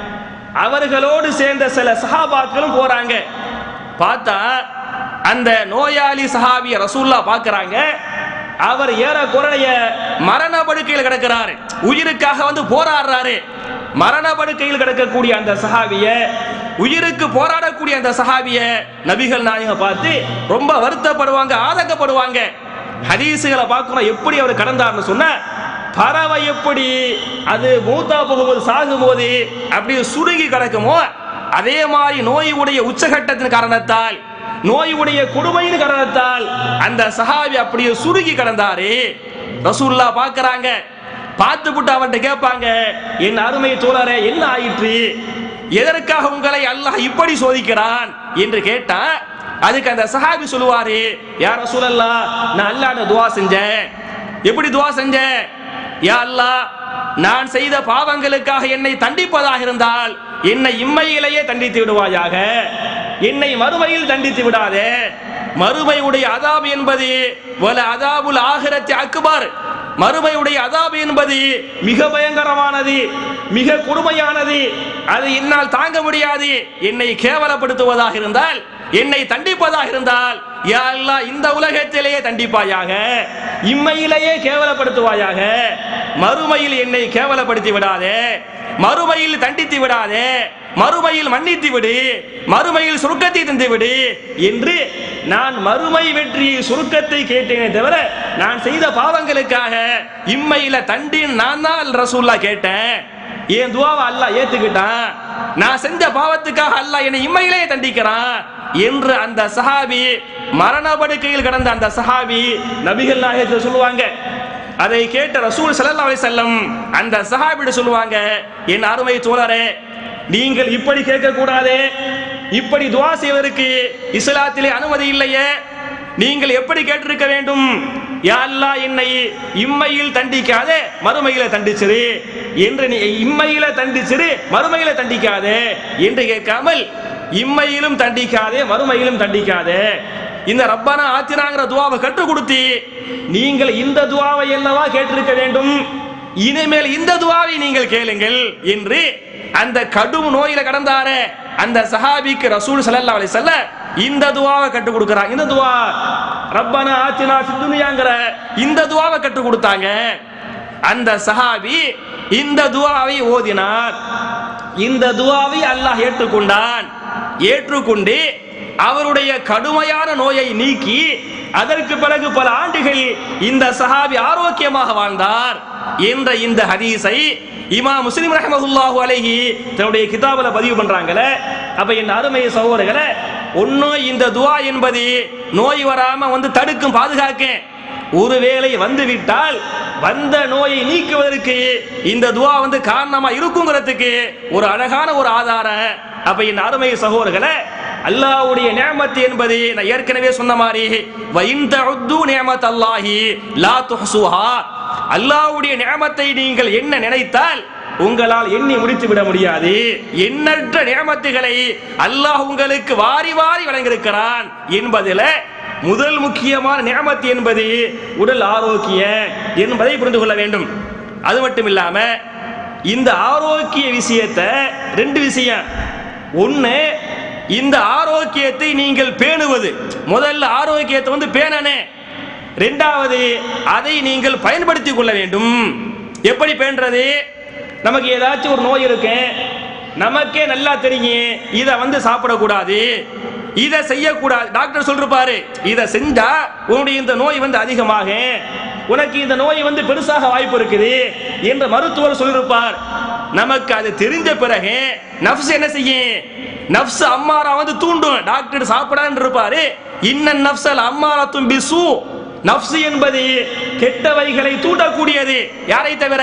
அவர்களோடு சேர்ந்த சில சஹாபாக்களும் போறாங்க பார்த்தா அந்த நோயாளி சஹாபிய ரசூல்லா பார்க்கறாங்க அவர் ஏறக்குறைய மரண படுக்கையில் கிடக்கிறாரு உயிருக்காக வந்து போராடுறாரு மரண படுக்கையில் கிடக்கக்கூடிய அந்த சஹாபிய உயிருக்கு போராடக்கூடிய அந்த சஹாபிய நபிகள் நாயகம் பார்த்து ரொம்ப வருத்தப்படுவாங்க ஆதங்கப்படுவாங்க ஹதீசுகளை பார்க்கணும் எப்படி அவர் கடந்தார்னு சொன்ன பறவை எப்படி அது மூத்தா போகும்போது சாகும்போது அப்படியே சுருங்கி கிடக்குமோ அதே மாதிரி நோய் உடைய உச்சகட்டத்தின் காரணத்தால் நோய் உடைய கொடுமையின் காரணத்தால் அந்த சஹாபி அப்படியே சுருங்கி கிடந்தாரு ரசூல்லா பார்க்கறாங்க பார்த்து விட்டு அவன்கிட்ட கேட்பாங்க என் அருமை தோழரே என்ன ஆயிற்று எதற்காக உங்களை அல்லாஹ் இப்படி சோதிக்கிறான் என்று கேட்டா அதுக்கு அந்த சஹாபி சொல்லுவாரு யார் ரசூலல்லா நான் அல்லாஹ்ட்ட துவா செஞ்சேன் எப்படி துவா செஞ்சேன் யா அல்லாஹ் நான் செய்த பாவங்களுக்காக என்னை தண்டிப்பதாக இருந்தால் என்னை இம்மையிலேயே தண்டித்து விடுவாயாக என்னை மறுமையில் தண்டித்து விடாதே மறுமையுடைய அதாபு என்பது வல அதாபுல் ஆகிரத்தி அக்பர் மறுமையுடைய அதாபு என்பது மிக பயங்கரமானது மிக கொடுமையானது அது என்னால் தாங்க முடியாது என்னை கேவலப்படுத்துவதாக இருந்தால் என்னை தண்டிப்பதாக இருந்தால் யா அல்லாஹ் இந்த உலகத்திலேயே தண்டிப்பாயாக இம்மையிலேயே கேவலப்படுத்துவாயாக மறுமையில் என்னை கேவலப்படுத்தி விடாதே மறுமையில் தண்டித்து விடாதே மறுமையில் மன்னித்து விடு மறுமையில் சுருக்கத்தை தந்து விடு என்று நான் மறுமை வெற்றி சுருக்கத்தை கேட்டேனே தவிர நான் செய்த பாவங்களுக்காக இம்மையில தண்டின் நான் தான் ரசூல்லா கேட்டேன் என் துவாவை அல்லாஹ் ஏத்துக்கிட்டான் நான் செஞ்ச பாவத்துக்காக அல்லாஹ் என்னை இம்மையிலேயே தண்டிக்கிறான் என்று அந்த சஹாபி மரண படுக்கையில் கிடந்த அந்த சஹாபி நபிகள் நாயகத்தை சொல்லுவாங்க அதை கேட்ட ரசூல் ஸல்லல்லாஹு அலைஹி வஸல்லம் அந்த சஹாபிட சொல்லுவாங்க என் அருமை தோழரே நீங்கள் இப்படி கேட்க கூடாதே இப்படி துவா செய்வதற்கு இஸ்லாத்திலே அனுமதி இல்லையே நீங்கள் எப்படி கேட்டிருக்க வேண்டும் யா அல்லாஹ் என்னை இம்மையில் தண்டிக்காதே மறுமையில தண்டிச்சிரு என்று நீ இம்மையில தண்டிச்சிரு மறுமையில தண்டிக்காதே என்று கேட்காமல் இம்மையிலும் தண்டிக்காதே மறுமையிலும் தண்டிக்காதே இந்த ரப்பானா ஆத்தினாங்கிற துவாவை கற்றுக் கொடுத்தி நீங்கள் இந்த துவாவை அல்லவா கேட்டிருக்க வேண்டும் இனிமேல் இந்த துவாவை நீங்கள் கேளுங்கள் என்று அந்த கடும் நோயில கடந்தாரே அந்த சஹாபிக்கு ரசூல் ஸல்லல்லாஹு அலைஹி வஸல்லம் இந்த துவாவை கற்றுக் கொடுக்கறாங்க இந்த துவா ரப்பனா ஆத்தினா ஃபித் துன்யாங்கிற இந்த துவாவை கற்றுக் கொடுத்தாங்க அந்த சஹாபி இந்த துவாவை ஓதினார் இந்த துவாவை அல்லாஹ் ஏற்றுக்கொண்டான் ஏற்றுக்கொண்டு அவருடைய கடுமையான நோயை நீக்கி அதற்கு பிறகு பல ஆண்டுகள் இந்த சஹாபி ஆரோக்கியமாக வாழ்ந்தார் என்ற இந்த ஹதீஸை இமா முஸ்லிம் ரஹமத்துல்லாஹு அலைஹி தன்னுடைய கிதாபுல பதிவு பண்றாங்களே அப்ப என் அருமை சகோதரர்களே ஒண்ணு இந்த துவா என்பது நோய் வராம வந்து தடுக்கும் பாதுகாக்கும் ஒருவேளை வந்து விட்டால் வந்த நோயை நீக்குவதற்கு இந்த துவா வந்து காரணமா இருக்குங்கிறதுக்கு ஒரு அழகான ஒரு ஆதாரம் அப்ப என் அருமை சகோதரர்களே அல்லாஹ்வுடைய நியமத்து என்பது நான் ஏற்கனவே சொன்ன மாதிரி வைன் தஉது நியமத் அல்லாஹி லா துஹ்சுஹா அல்லாஹ்வுடைய நியமத்தை நீங்கள் என்ன நினைத்தால் உங்களால் எண்ணி முடித்து விட முடியாது எண்ணற்ற நியமத்துகளை அல்லாஹ் உங்களுக்கு வாரி வாரி வழங்கியிருக்கிறான் என்பதில் முதல் முக்கியமான நியமத்து என்பது உடல் ஆரோக்கியம் என்பதை புரிந்து கொள்ள வேண்டும் அது மட்டும் இல்லாம இந்த ஆரோக்கிய விஷயத்தை ரெண்டு விஷயம் ஒண்ணு இந்த ஆரோக்கியத்தை நீங்கள் பேணுவது முதல்ல ஆரோக்கியத்தை வந்து பேணனே ரெண்டாவது அதை நீங்கள் பயன்படுத்திக் கொள்ள வேண்டும் எப்படி பேணுறது நமக்கு ஏதாச்சும் ஒரு நோய் இருக்கு நமக்கே நல்லா தெரியும் இதை வந்து சாப்பிடக்கூடாது இதை செய்யக்கூடாது டாக்டர் சொல்லிருப்பாரு இதை செஞ்சா உன்னுடைய இந்த நோய் வந்து அதிகமாகும் உனக்கு இந்த நோய் வந்து பெருசாக வாய்ப்பு இருக்குது என்று மருத்துவர் சொல்லியிருப்பார் நமக்கு அது தெரிஞ்ச பிறகு நப்ஸ் என்ன செய்யும் நப்ஸ் அம்மாரா வந்து தூண்டும் டாக்டர் சாப்பிடான்னு இருப்பாரு இன்ன நப்சல் அம்மாரத்தும் பிசு நப்சு என்பது கெட்டவைகளை தூண்டக்கூடியது யாரை தவிர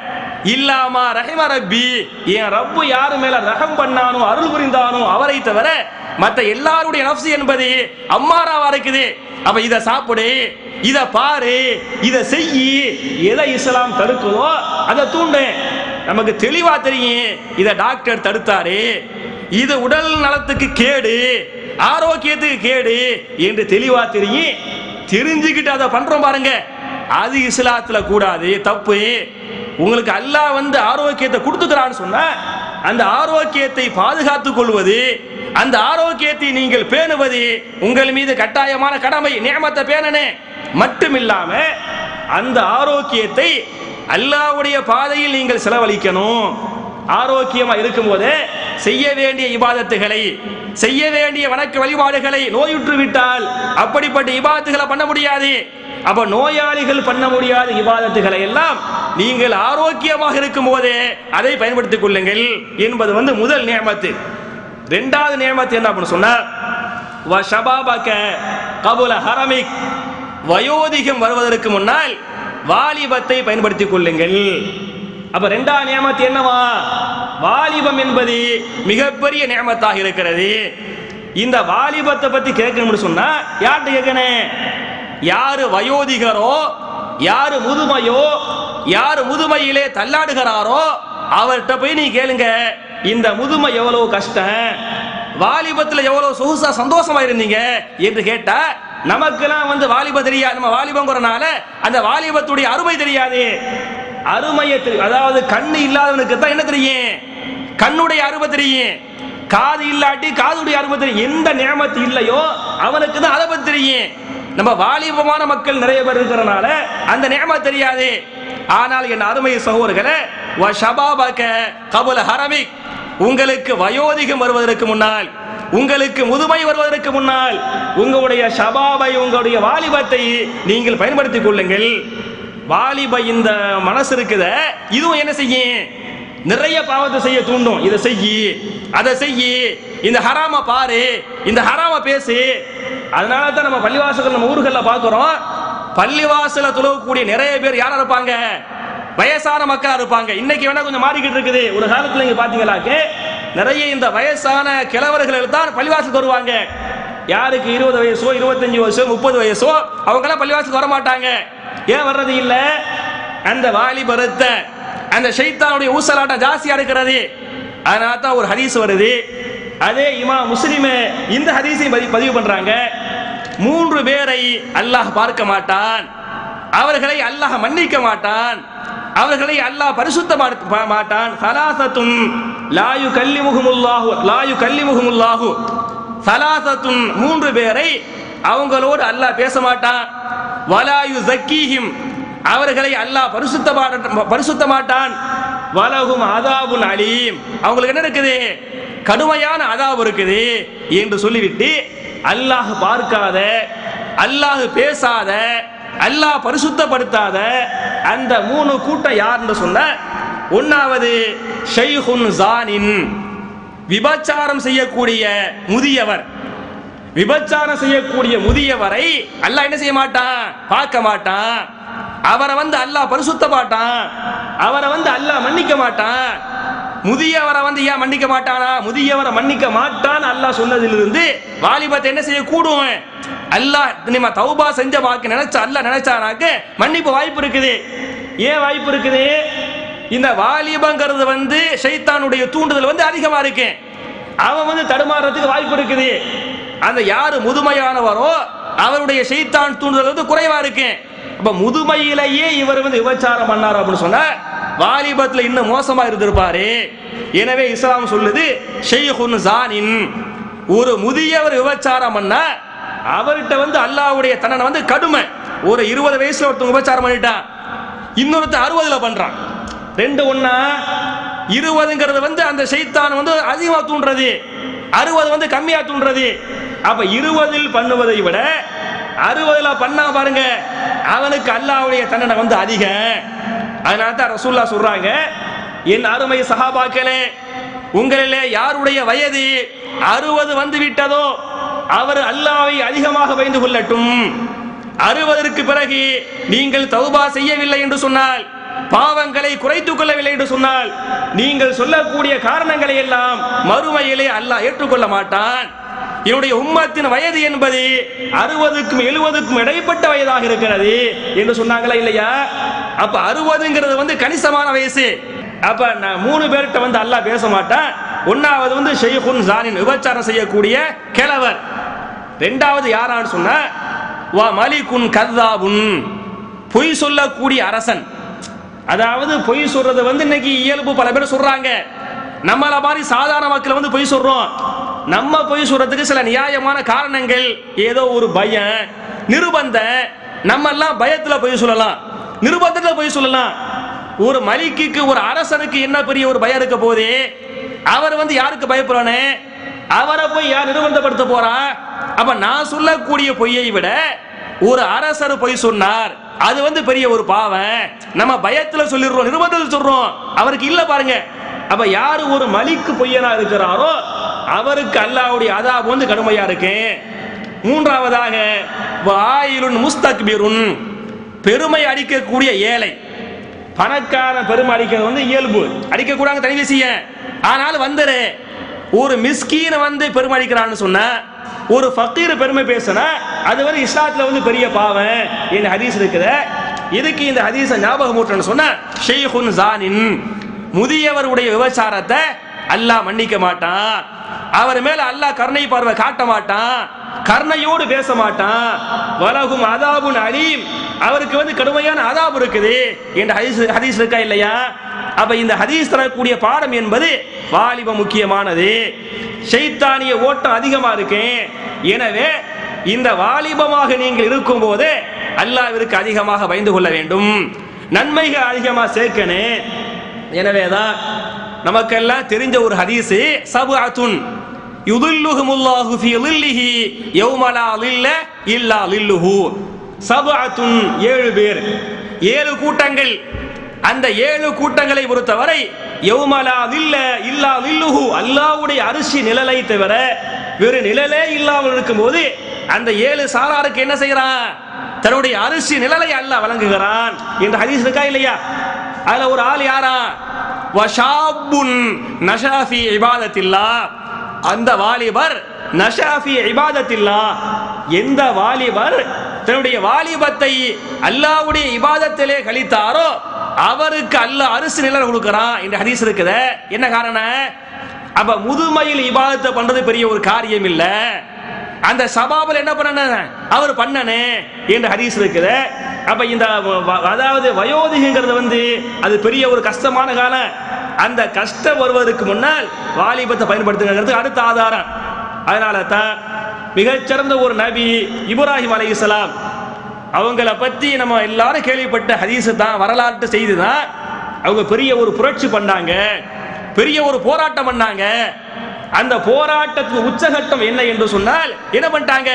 இல்லாமா ரஹிம ரப்பி என் ரப்பு யாரு மேல ரகம் பண்ணானோ அருள் புரிந்தானோ அவரை தவிர மற்ற எல்லாருடைய நப்சு என்பது அம்மாராவா இருக்குது அப்ப இத சாப்பிடு இத பாரு இத செய்யி எதை இஸ்லாம் தடுக்குதோ அதை தூண்டு நமக்கு தெளிவா தெரியும் இத டாக்டர் தடுத்தாரு இது உடல் நலத்துக்கு கேடு ஆரோக்கியத்துக்கு கேடு என்று தெளிவா தெரியும் தெரிஞ்சுக்கிட்டு அதை பண்றோம் பாருங்க அது இஸ்லாத்துல கூடாது தப்பு உங்களுக்கு அல்லாஹ் வந்து ஆரோக்கியத்தை கொடுத்துக்கிறான்னு சொன்னா அந்த ஆரோக்கியத்தை பாதுகாத்துக் கொள்வது அந்த ஆரோக்கியத்தை நீங்கள் பேணுவது உங்கள் மீது கட்டாயமான கடமை நியமத்தை பேணனே மட்டுமில்லாம அந்த ஆரோக்கியத்தை அல்லாஹ்வுடைய பாதையில் நீங்கள் செலவழிக்கணும் ஆரோக்கியமா இருக்கும்போது செய்ய வேண்டிய இபாதத்துகளை செய்ய வேண்டிய வணக்க வழிபாடுகளை நோயுற்று விட்டால் அப்படிப்பட்ட இபாதத்துகளை பண்ண முடியாது அப்ப நோயாளிகள் பண்ண முடியாத இபாதத்துகளை எல்லாம் நீங்கள் ஆரோக்கியமாக இருக்கும் போதே அதை பயன்படுத்திக் கொள்ளுங்கள் என்பது வந்து முதல் நியமத்து ரெண்டாவது நியமத்து என்ன அப்படின்னு சொன்னா வ ஷபாபக கபுல ஹரமிக் வயோதிகம் வருவதற்கு முன்னால் வாலிபத்தை பயன்படுத்திக் கொள்ளுங்கள் அப்ப ரெண்டாவது நியமத்து என்னவா வாலிபம் என்பது மிகப்பெரிய நியமத்தாக இருக்கிறது இந்த வாலிபத்தை பத்தி கேட்கணும்னு சொன்னா யார்கிட்ட கேட்கணும் யாரு வயோதிகரோ யாரு முதுமையோ யாரு முதுமையிலே தள்ளாடுகிறாரோ அவர்கிட்ட போய் நீ கேளுங்க இந்த முதுமை எவ்வளவு கஷ்டம் வாலிபத்துல எவ்வளவு சொகுசா சந்தோஷமா இருந்தீங்க என்று கேட்டா நமக்கெல்லாம் வந்து வாலிபம் தெரியாது நம்ம வாலிபங்கிறனால அந்த வாலிபத்துடைய அருமை தெரியாது அருமையை தெரி- அதாவது கண்ணு இல்லாதவனுக்கு தான் என்ன தெரியும் கண்ணுடைய அருமை தெரியும் காது இல்லாட்டி காதுடைய அருமை தெரியும் எந்த நியமத்து இல்லையோ அவனுக்கு தான் அதை பத்தி தெரியும் நம்ம வாலிபமான மக்கள் நிறைய பேர் இருக்கிறனால அந்த நியமம் தெரியாது ஆனால் என் அருமை சகோதரர்களே வ ஷபாபக கபுல ஹரமிக் உங்களுக்கு வயோதிகம் வருவதற்கு முன்னால் உங்களுக்கு முதுமை வருவதற்கு முன்னால் உங்களுடைய ஷபாபை உங்களுடைய வாலிபத்தை நீங்கள் பயன்படுத்திக் கொள்ளுங்கள் வாலிப இந்த மனசு இருக்குத இதுவும் என்ன செய்யும் நிறைய பாவத்தை செய்ய தூண்டும் இதை செய்யி அதை செய்யி இந்த ஹராம பாரு இந்த ஹராம பேசு அதனால தான் நம்ம பள்ளிவாசல் நம்ம ஊர்கள்ல பார்க்கிறோம் பள்ளிவாசல துளவக்கூடிய நிறைய பேர் யாரா இருப்பாங்க வயசான மக்களா இருப்பாங்க இன்னைக்கு வேணா கொஞ்சம் மாறிக்கிட்டு இருக்குது ஒரு காலத்துல நீங்க பாத்தீங்களாக்கு நிறைய இந்த வயசான கிழவர்கள் தான் பள்ளிவாசலுக்கு வருவாங்க யாருக்கு இருபது வயசோ இருபத்தஞ்சு வயசோ முப்பது வயசோ அவங்க எல்லாம் பள்ளிவாசலுக்கு வர மாட்டாங்க ஏன் வர்றது இல்ல அந்த வாலிபரத்தை அந்த ஷைத்தானுடைய ஊசலாட்டம் ஜாஸ்தியா இருக்கிறது அதனால தான் ஒரு ஹதீஸ் வருது அதே இமா முஸ்லிம் இந்த ஹதீஸையும் பதிவு- பதிவு பண்றாங்க மூன்று பேரை அல்லாஹ் பார்க்க மாட்டான் அவர்களை அல்லாஹ் மன்னிக்க மாட்டான் அவர்களை அல்லாஹ் பரிசுத்த மா- மாட்டான் சலாசத்துன் லாயு கல்லிமுகமுல்லாஹு லாயு கல்லிமுகமுல்லாஹு சலாசத்துன் மூன்று பேரை அவங்களோடு அல்லாஹ் பேச மாட்டான் வலாயு ஜக்கீஹிம் அவர்களை அல்லாஹ் பரிசுத்த மாட்ட- பரிசுத்த மாட்டான் வலகும் அதாபுன் அலீம் அவங்களுக்கு என்ன இருக்குது கடுமையான அதாபு இருக்குது என்று சொல்லிவிட்டு அல்லாஹ் பார்க்காத அல்லாஹ் பேசாத அல்லாஹ் பரிசுத்தப்படுத்தாத அந்த மூணு கூட்டம் யாருன்னு சொன்ன ஒன்னாவது ஷைஹுன் ஜானின் விபச்சாரம் செய்யக்கூடிய முதியவர் விபச்சாரம் செய்யக்கூடிய முதியவரை அல்லாஹ் என்ன செய்ய மாட்டான் பார்க்க மாட்டான் அவரை வந்து அல்லாஹ் பரிசுத்த மாட்டான் அவரை வந்து அல்லாஹ் மன்னிக்க மாட்டான் முதியவரை வந்து ஏன் மன்னிக்க மாட்டானா முதியவரை மன்னிக்க மாட்டான் அல்லாஹ் சொன்னதிலிருந்து வாலிபத்தை என்ன செய்ய கூடும் அல்லாஹ் நம்ம தௌபா செஞ்ச வாக்கு நினைச்சா அல்லாஹ் நினைச்சானாக்க மன்னிப்பு வாய்ப்பு இருக்குது ஏன் வாய்ப்பு இருக்குது இந்த வாலிபங்கிறது வந்து ஷைத்தானுடைய தூண்டுதல் வந்து அதிகமா இருக்கு அவன் வந்து தடுமாறதுக்கு வாய்ப்பு இருக்குது அந்த யாரு முதுமையானவரோ அவருடைய ஷைத்தான் தூண்டுதல் வந்து குறைவா இருக்கு அப்ப முதுமையிலேயே இவர் வந்து விபச்சாரம் பண்ணார் அப்படின்னு சொன்னா வாலிபத்துல இன்னும் மோசமா இருந்திருப்பாரு எனவே இஸ்லாம் சொல்லுது ஷெய்ஹுன் ஜானின் ஒரு முதியவர் விபச்சாரம் பண்ணா அவர்கிட்ட வந்து அல்லாஹ்வுடைய தண்டனை வந்து கடுமை ஒரு இருபது வயசுல ஒருத்தவங்க விபச்சாரம் பண்ணிட்டான் இன்னொருத்தன் அறுபதுல பண்றான் ரெண்டு ஒண்ணா இருபதுங்கிறது வந்து அந்த ஷைத்தான் வந்து அதிகமா தூண்டுறது அறுபது வந்து கம்மியா தூண்டுறது அப்ப இருபதில் பண்ணுவதை விட அறுபதுல பண்ணா பாருங்க அவனுக்கு அல்லாஹ்வுடைய தண்டனை வந்து அதிகம் அதனால தான் ரசூல்லா சொல்றாங்க என் அருமை சஹாபாக்களே உங்களிலே யாருடைய வயது அறுபது வந்து விட்டதோ அவர் அல்லாவை அதிகமாக பயந்து கொள்ளட்டும் அறுபதற்கு பிறகு நீங்கள் தௌபா செய்யவில்லை என்று சொன்னால் பாவங்களை குறைத்துக் கொள்ளவில்லை என்று சொன்னால் நீங்கள் சொல்லக்கூடிய காரணங்களை எல்லாம் மறுமையிலே அல்லாஹ் ஏற்றுக்கொள்ள மாட்டான் என்னுடைய உம்மத்தின் வயது என்பது அறுபதுக்கும் எழுபதுக்கும் இடைப்பட்ட வயதாக இருக்கிறது என்று சொன்னாங்களா இல்லையா அப்ப அறுபதுங்கிறது வந்து கணிசமான வயசு அப்ப நான் மூணு பேர்கிட்ட வந்து அல்லாஹ் பேச மாட்டான் ஒன்னாவது வந்து ஷெய்குன் ஜானின் விபச்சாரம் செய்யக்கூடிய கிழவர் ரெண்டாவது யாரான்னு சொன்னா வா மலிகுன் கர்தாபுன் பொய் சொல்லக்கூடிய அரசன் அதாவது பொய் சொல்றது வந்து இன்னைக்கு இயல்பு பல பேர் சொல்றாங்க நம்மள மாதிரி சாதாரண மக்கள் வந்து பொய் சொல்றோம் நம்ம பொய் சொல்றதுக்கு சில நியாயமான காரணங்கள் ஏதோ ஒரு பயம் நிர்பந்தம் நம்ம எல்லாம் பயத்துல பொய் சொல்லலாம் நிர்பந்தத்துல பொய் சொல்லலாம் ஒரு மலிக்குக்கு ஒரு அரசனுக்கு என்ன பெரிய ஒரு பயம் இருக்க போதே அவர் வந்து யாருக்கு பயப்படுறானே அவரை போய் யார் நிர்பந்தப்படுத்த போறா அப்ப நான் சொல்லக்கூடிய பொய்யை விட ஒரு அரசர் பொய் சொன்னார் அது வந்து பெரிய ஒரு பாவம் நம்ம பயத்துல சொல்லிடுறோம் நிர்பந்தத்தில் சொல்றோம் அவருக்கு இல்ல பாருங்க அப்ப யாரு ஒரு மலிக்கு பொய்யனா இருக்கிறாரோ அவருக்கு அல்லாஹ்வுடைய அதாப் வந்து கடுமையா இருக்கு மூன்றாவதாக வாயிலுன் முஸ்தக்பிருன் பெருமை அடிக்கக்கூடிய ஏழை பணக்காரன் பெருமை அடிக்கிறது வந்து இயல்பு அடிக்கக்கூடாது தனி விஷயம் ஆனாலும் வந்துரு ஒரு மிஸ்கீனை வந்து பெருமை அடிக்கிறான்னு சொன்னா ஒரு ஃபக்கீர் பெருமை பேசினா அது வந்து இஸ்லாத்துல வந்து பெரிய பாவம் இந்த ஹதீஸ் இருக்குது இதுக்கு இந்த ஹதீஸை ஞாபகம் ஊட்டணும்னு சொன்னா ஷெய்ஹுன் ஜானின் முதியவருடைய விபச்சாரத்தை அல்லாஹ் மன்னிக்க மாட்டான் அவர் மேல அல்லாஹ் கருணை பார்வை காட்ட மாட்டான் கருணையோடு பேச மாட்டான் வலகும் அதாபுன் அலீம் அவருக்கு வந்து கடுமையான அதாபு இருக்குது என்ற ஹதீஸ் ஹதீஸ் இருக்கா இல்லையா அப்ப இந்த ஹதீஸ் தரக்கூடிய பாடம் என்பது வாலிப முக்கியமானது ஷைத்தானிய ஓட்டம் அதிகமா இருக்கு எனவே இந்த வாலிபமாக நீங்கள் இருக்கும் போது அல்லாவிற்கு அதிகமாக பயந்து கொள்ள வேண்டும் நன்மைகள் அதிகமாக சேர்க்கணும் எனவேதான் நமக்கெல்லாம் தெரிஞ்ச ஒரு ஹதீஸ் சபுஅத்துன் யுதில்லுஹுமுல்லாஹு ஃபீ லில்லிஹி யௌம லா லில்ல இல்லா லில்லுஹு சபுஅத்துன் ஏழு பேர் ஏழு கூட்டங்கள் அந்த ஏழு கூட்டங்களை பொறுத்தவரை யௌமலா இல்ல இல்லா வில்லுஹு அல்லாஹ்வுடைய அரிசி நிழலை தவிர வேறு நிழலே இல்லாமல் இருக்கும்போது அந்த ஏழு சாராருக்கு என்ன செய்யறான் தன்னுடைய அரிசி நிழலை அல்லாஹ் வழங்குகிறான் என்று ஹதீஸ் இருக்கா இல்லையா அதுல ஒரு ஆள் யாரா வஷாபுன் நஷாஃபி இபாதத்தில்லா அந்த வாலிபர் நஷாஃபி இபாதத்தில்லா எந்த வாலிபர் தன்னுடைய வாலிபத்தை அல்லாஹ்வுடைய இபாதத்திலே கழித்தாரோ அவருக்கு அல்லாஹ் அரிசி நிழல் கொடுக்கறான் இந்த ஹதீஸ் இருக்குது என்ன காரணம் அப்ப முதுமையில் இபாதத்தை பண்றது பெரிய ஒரு காரியம் இல்ல அந்த சபாபில் என்ன பண்ணன அவர் பண்ணனே என்ற ஹதீஸ் இருக்குது அப்ப இந்த வ- வ- அதாவது வயோதிகங்கிறது வந்து அது பெரிய ஒரு கஷ்டமான காலம் அந்த கஷ்டம் வருவதற்கு முன்னால் வாலிபத்தை பயன்படுத்துங்கிறது அடுத்த ஆதாரம் அதனால தான் மிகச்சிறந்த ஒரு நபி இப்ராஹிம் அலைஹிஸ்ஸலாம் அவங்கள பத்தி நம்ம எல்லாரும் கேள்விப்பட்ட ஹதீஸ் தான் வரலாற்று செய்தி தான் அவங்க பெரிய ஒரு புரட்சி பண்ணாங்க பெரிய ஒரு போராட்டம் பண்ணாங்க அந்த போராட்டத்துக்கு உச்சகட்டம் என்ன என்று சொன்னால் என்ன பண்ணிட்டாங்க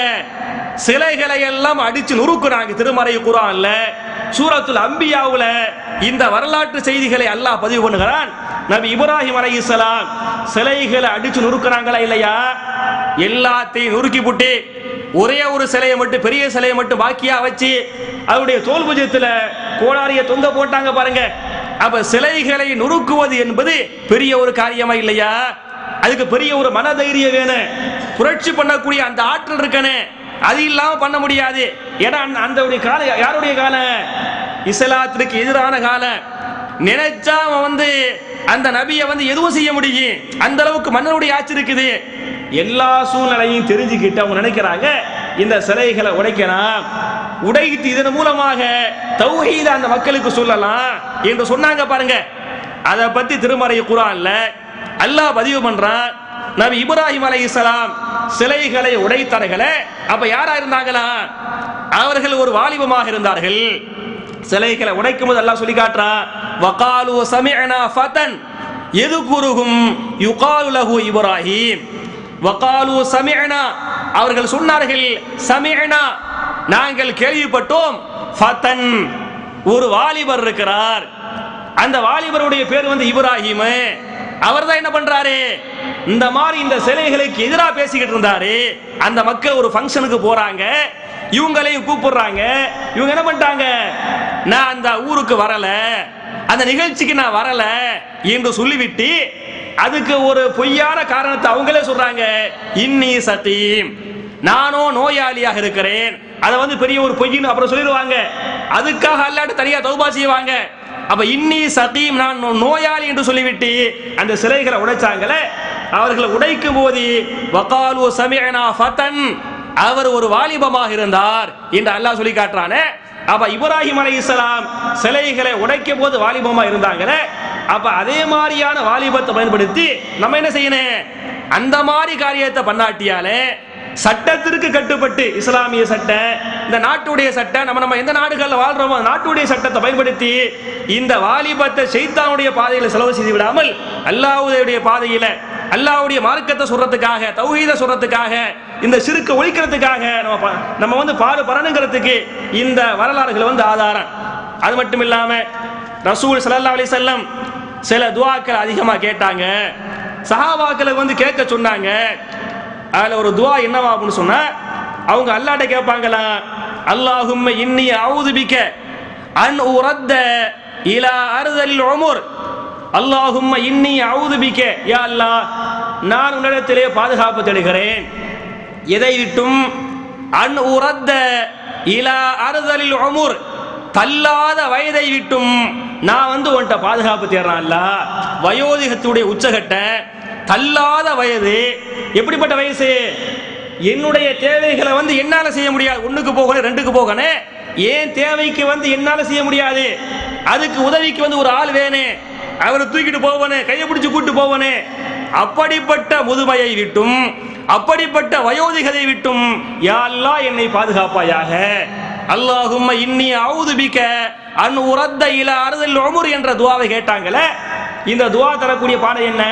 சிலைகளை எல்லாம் அடிச்சு நுறுக்குறாங்க திருமறை குரான்ல சூரத்துல் அம்பியாவுல இந்த வரலாற்று செய்திகளை அல்லாஹ் பதிவு பண்ணுகிறான் நபி இப்ராஹிம் அலைஹிஸ்ஸலாம் சிலைகளை அடிச்சு நுறுக்குறாங்களா இல்லையா எல்லாத்தையும் நுறுக்கி புட்டு ஒரே ஒரு சிலையை மட்டும் பெரிய சிலையை மட்டும் பாக்கியா வச்சு அவருடைய தோல் புஜத்துல கோடாரிய தொங்க போட்டாங்க பாருங்க அப்ப சிலைகளை நுறுக்குவது என்பது பெரிய ஒரு காரியமா இல்லையா அதுக்கு பெரிய ஒரு மனதைரியம் வேணும் புரட்சி பண்ணக்கூடிய அந்த ஆற்றல் இருக்கனே அது இல்லாம பண்ண முடியாது ஏன்னா அந்த- அந்த ஒரு காலம் யாருடைய காலம் இஸ்லாத்திற்கு எதிரான காலம் நினைச்சா அவன் வந்து அந்த நபியை வந்து எதுவும் செய்ய முடியும் அந்த அளவுக்கு மன்னருடைய ஆட்சி இருக்குது எல்லா சூழ்நிலையும் தெரிஞ்சுக்கிட்டு அவங்க நினைக்கிறாங்க இந்த சிலைகளை உடைக்கலாம் உடைத்து இதன் மூலமாக தௌஹீத அந்த மக்களுக்கு சொல்லலாம் என்று சொன்னாங்க பாருங்க அதை பத்தி திருமறை குரான்ல அல்லாஹ் பதிவு பண்றான் நபி இப்ராஹிம் அலைஹிஸ்ஸலாம் சிலைகளை உடைத்தார்களே அப்ப யாரா இருந்தாங்களா அவர்கள் ஒரு வாலிபமாக இருந்தார்கள் சிலைகளை உடைக்கும் போது அல்லாஹ் சொல்லி காட்டுறான் வகாலு சமிஅனா ஃபதன் எதுகுருகும் யுகாலு லஹு இப்ராஹிம் வகாலு சமிஅனா அவர்கள் சொன்னார்கள் சமிஅனா நாங்கள் கேள்விப்பட்டோம் ஃபதன் ஒரு வாலிபர் இருக்கிறார் அந்த வாலிபருடைய பேர் வந்து இப்ராஹிம் அவர் தான் என்ன பண்றாரு இந்த மாதிரி இந்த சிலைகளுக்கு எதிராக பேசிக்கிட்டு இருந்தாரு அந்த மக்கள் ஒரு ஃபங்க்ஷனுக்கு போறாங்க இவங்களையும் கூப்பிடுறாங்க இவங்க என்ன பண்ணிட்டாங்க நான் அந்த ஊருக்கு வரல அந்த நிகழ்ச்சிக்கு நான் வரல என்று சொல்லிவிட்டு அதுக்கு ஒரு பொய்யான காரணத்தை அவங்களே சொல்றாங்க இன்னி சத்தீம் நானும் நோயாளியாக இருக்கிறேன் அதை வந்து பெரிய ஒரு பொய்ன்னு அப்புறம் சொல்லிடுவாங்க அதுக்காக அல்லாட்டு தனியா தௌபா செய்வாங்க அப்ப இன்னி சதீம் நான் நோ- நோயாளி என்று சொல்லிவிட்டு அந்த சிலைகளை உடைச்சாங்களே அவர்களை உடைக்கும் போது வகாலு சமிஅனா ஃபதன் அவர் ஒரு வாலிபமாக இருந்தார் என்று அல்லாஹ் சொல்லி காட்டுறானே அப்ப இப்ராஹிம் அலைஹிஸ்ஸலாம் சிலைகளை உடைக்கும் போது வாலிபமா இருந்தாங்களே அப்ப அதே மாதிரியான வாலிபத்தை பயன்படுத்தி நம்ம என்ன செய்யணும் அந்த மாதிரி காரியத்தை பண்ணாட்டியாலே சட்டத்திற்கு கட்டுப்பட்டு இஸ்லாமிய சட்டம் இந்த நாட்டுடைய சட்டம் நம்ம நம்ம எந்த நாடுகளில் வாழ்றோமோ அந்த நாட்டுடைய சட்டத்தை பயன்படுத்தி இந்த வாலிபத்தை சைத்தானுடைய பாதையில் செலவு செய்து விடாமல் அல்லாஹ்வுடைய பாதையில அல்லாஹ்வுடைய மார்க்கத்தை சொல்றதுக்காக தௌஹீத சொல்றதுக்காக இந்த சிறுக்க ஒழிக்கிறதுக்காக நம்ம ப- நம்ம வந்து பாடு பரணுங்கிறதுக்கு இந்த வரலாறுகள் வந்து ஆதாரம் அது மட்டும் இல்லாம ரசூல் ஸல்லல்லாஹு அலைஹி வஸல்லம் சில துஆக்கள் அதிகமா கேட்டாங்க சஹாபாக்களுக்கு வந்து கேட்க சொன்னாங்க அதுல ஒரு துவா என்னவா அப்படின்னு சொன்னா அவங்க அல்லாட்ட கேட்பாங்களா அல்லாஹும்ம இன்னி அவுது பிக்க அன் உரத்த இலா அறுதல் உமுர் அல்லாஹும்ம இன்னி அவுது பிக்க யா அல்லாஹ் நான் உன்னிடத்திலே பாதுகாப்பு தேடுகிறேன் எதை விட்டும் அன் உரத்த இலா அறுதலில் உமுர் தள்ளாத வயதை விட்டும் நான் வந்து உன்கிட்ட பாதுகாப்பு தேடுறேன் அல்ல வயோதிகத்துடைய உச்சகட்ட தள்ளாத வயது எப்படிப்பட்ட வயசு என்னுடைய தேவைகளை வந்து என்னால செய்ய முடியாது ஒண்ணுக்கு போகணும் ரெண்டுக்கு போகணும் ஏன் தேவைக்கு வந்து என்னால செய்ய முடியாது அதுக்கு உதவிக்கு வந்து ஒரு ஆள் வேணும் அவரை தூக்கிட்டு போவனே கையை பிடிச்சு கூட்டு போவனே அப்படிப்பட்ட முதுமையை விட்டும் அப்படிப்பட்ட வயோதிகதை விட்டும் யா அல்லாஹ் என்னை பாதுகாப்பாயாக அல்லாஹும்ம இன்னி அவுது பிக்க அன் உரத்த இல அறுதல் உமுர் என்ற துவாவை கேட்டாங்களே இந்த துவா தரக்கூடிய பாடம் என்ன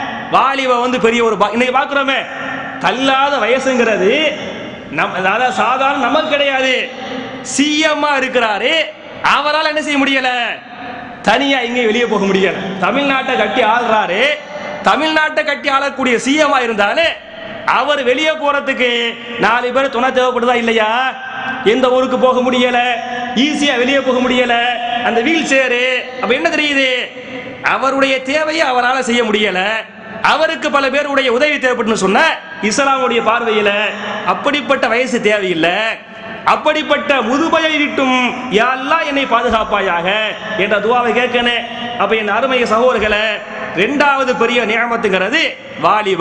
வாலிப வந்து பெரிய ஒரு பா- இன்னைக்கு பார்க்கிறோமே தள்ளாத வயசுங்கிறது நம் அதாவது சாதாரண நமக்கு கிடையாது சிஎம்மா இருக்கிறாரு அவரால் என்ன செய்ய முடியல தனியா எங்கேயும் வெளியே போக முடியல தமிழ்நாட்டை கட்டி ஆள்றாரு தமிழ்நாட்டை கட்டி ஆளக்கூடிய சிஎம்மா இருந்தாலே அவர் வெளியே போறதுக்கு நாலு பேர் துணை தேவைப்படுதா இல்லையா எந்த ஊருக்கு போக முடியல ஈஸியா வெளியே போக முடியல அந்த வீல் சேரு அப்ப என்ன தெரியுது அவருடைய தேவையை அவரால் செய்ய முடியல அவருக்கு பல பேருடைய உதவி தேவைப்பட்டுன்னு சொன்ன இஸ்லாமுடைய பார்வையில அப்படிப்பட்ட வயசு தேவையில்லை அப்படிப்பட்ட முதுமையை விட்டும் யாரெல்லாம் என்னை பாதுகாப்பாயாக என்ற துவாவை கேட்கனே அப்ப என் அருமை சகோதரர்களே ரெண்டாவது பெரிய நியமத்துங்கிறது வாலிப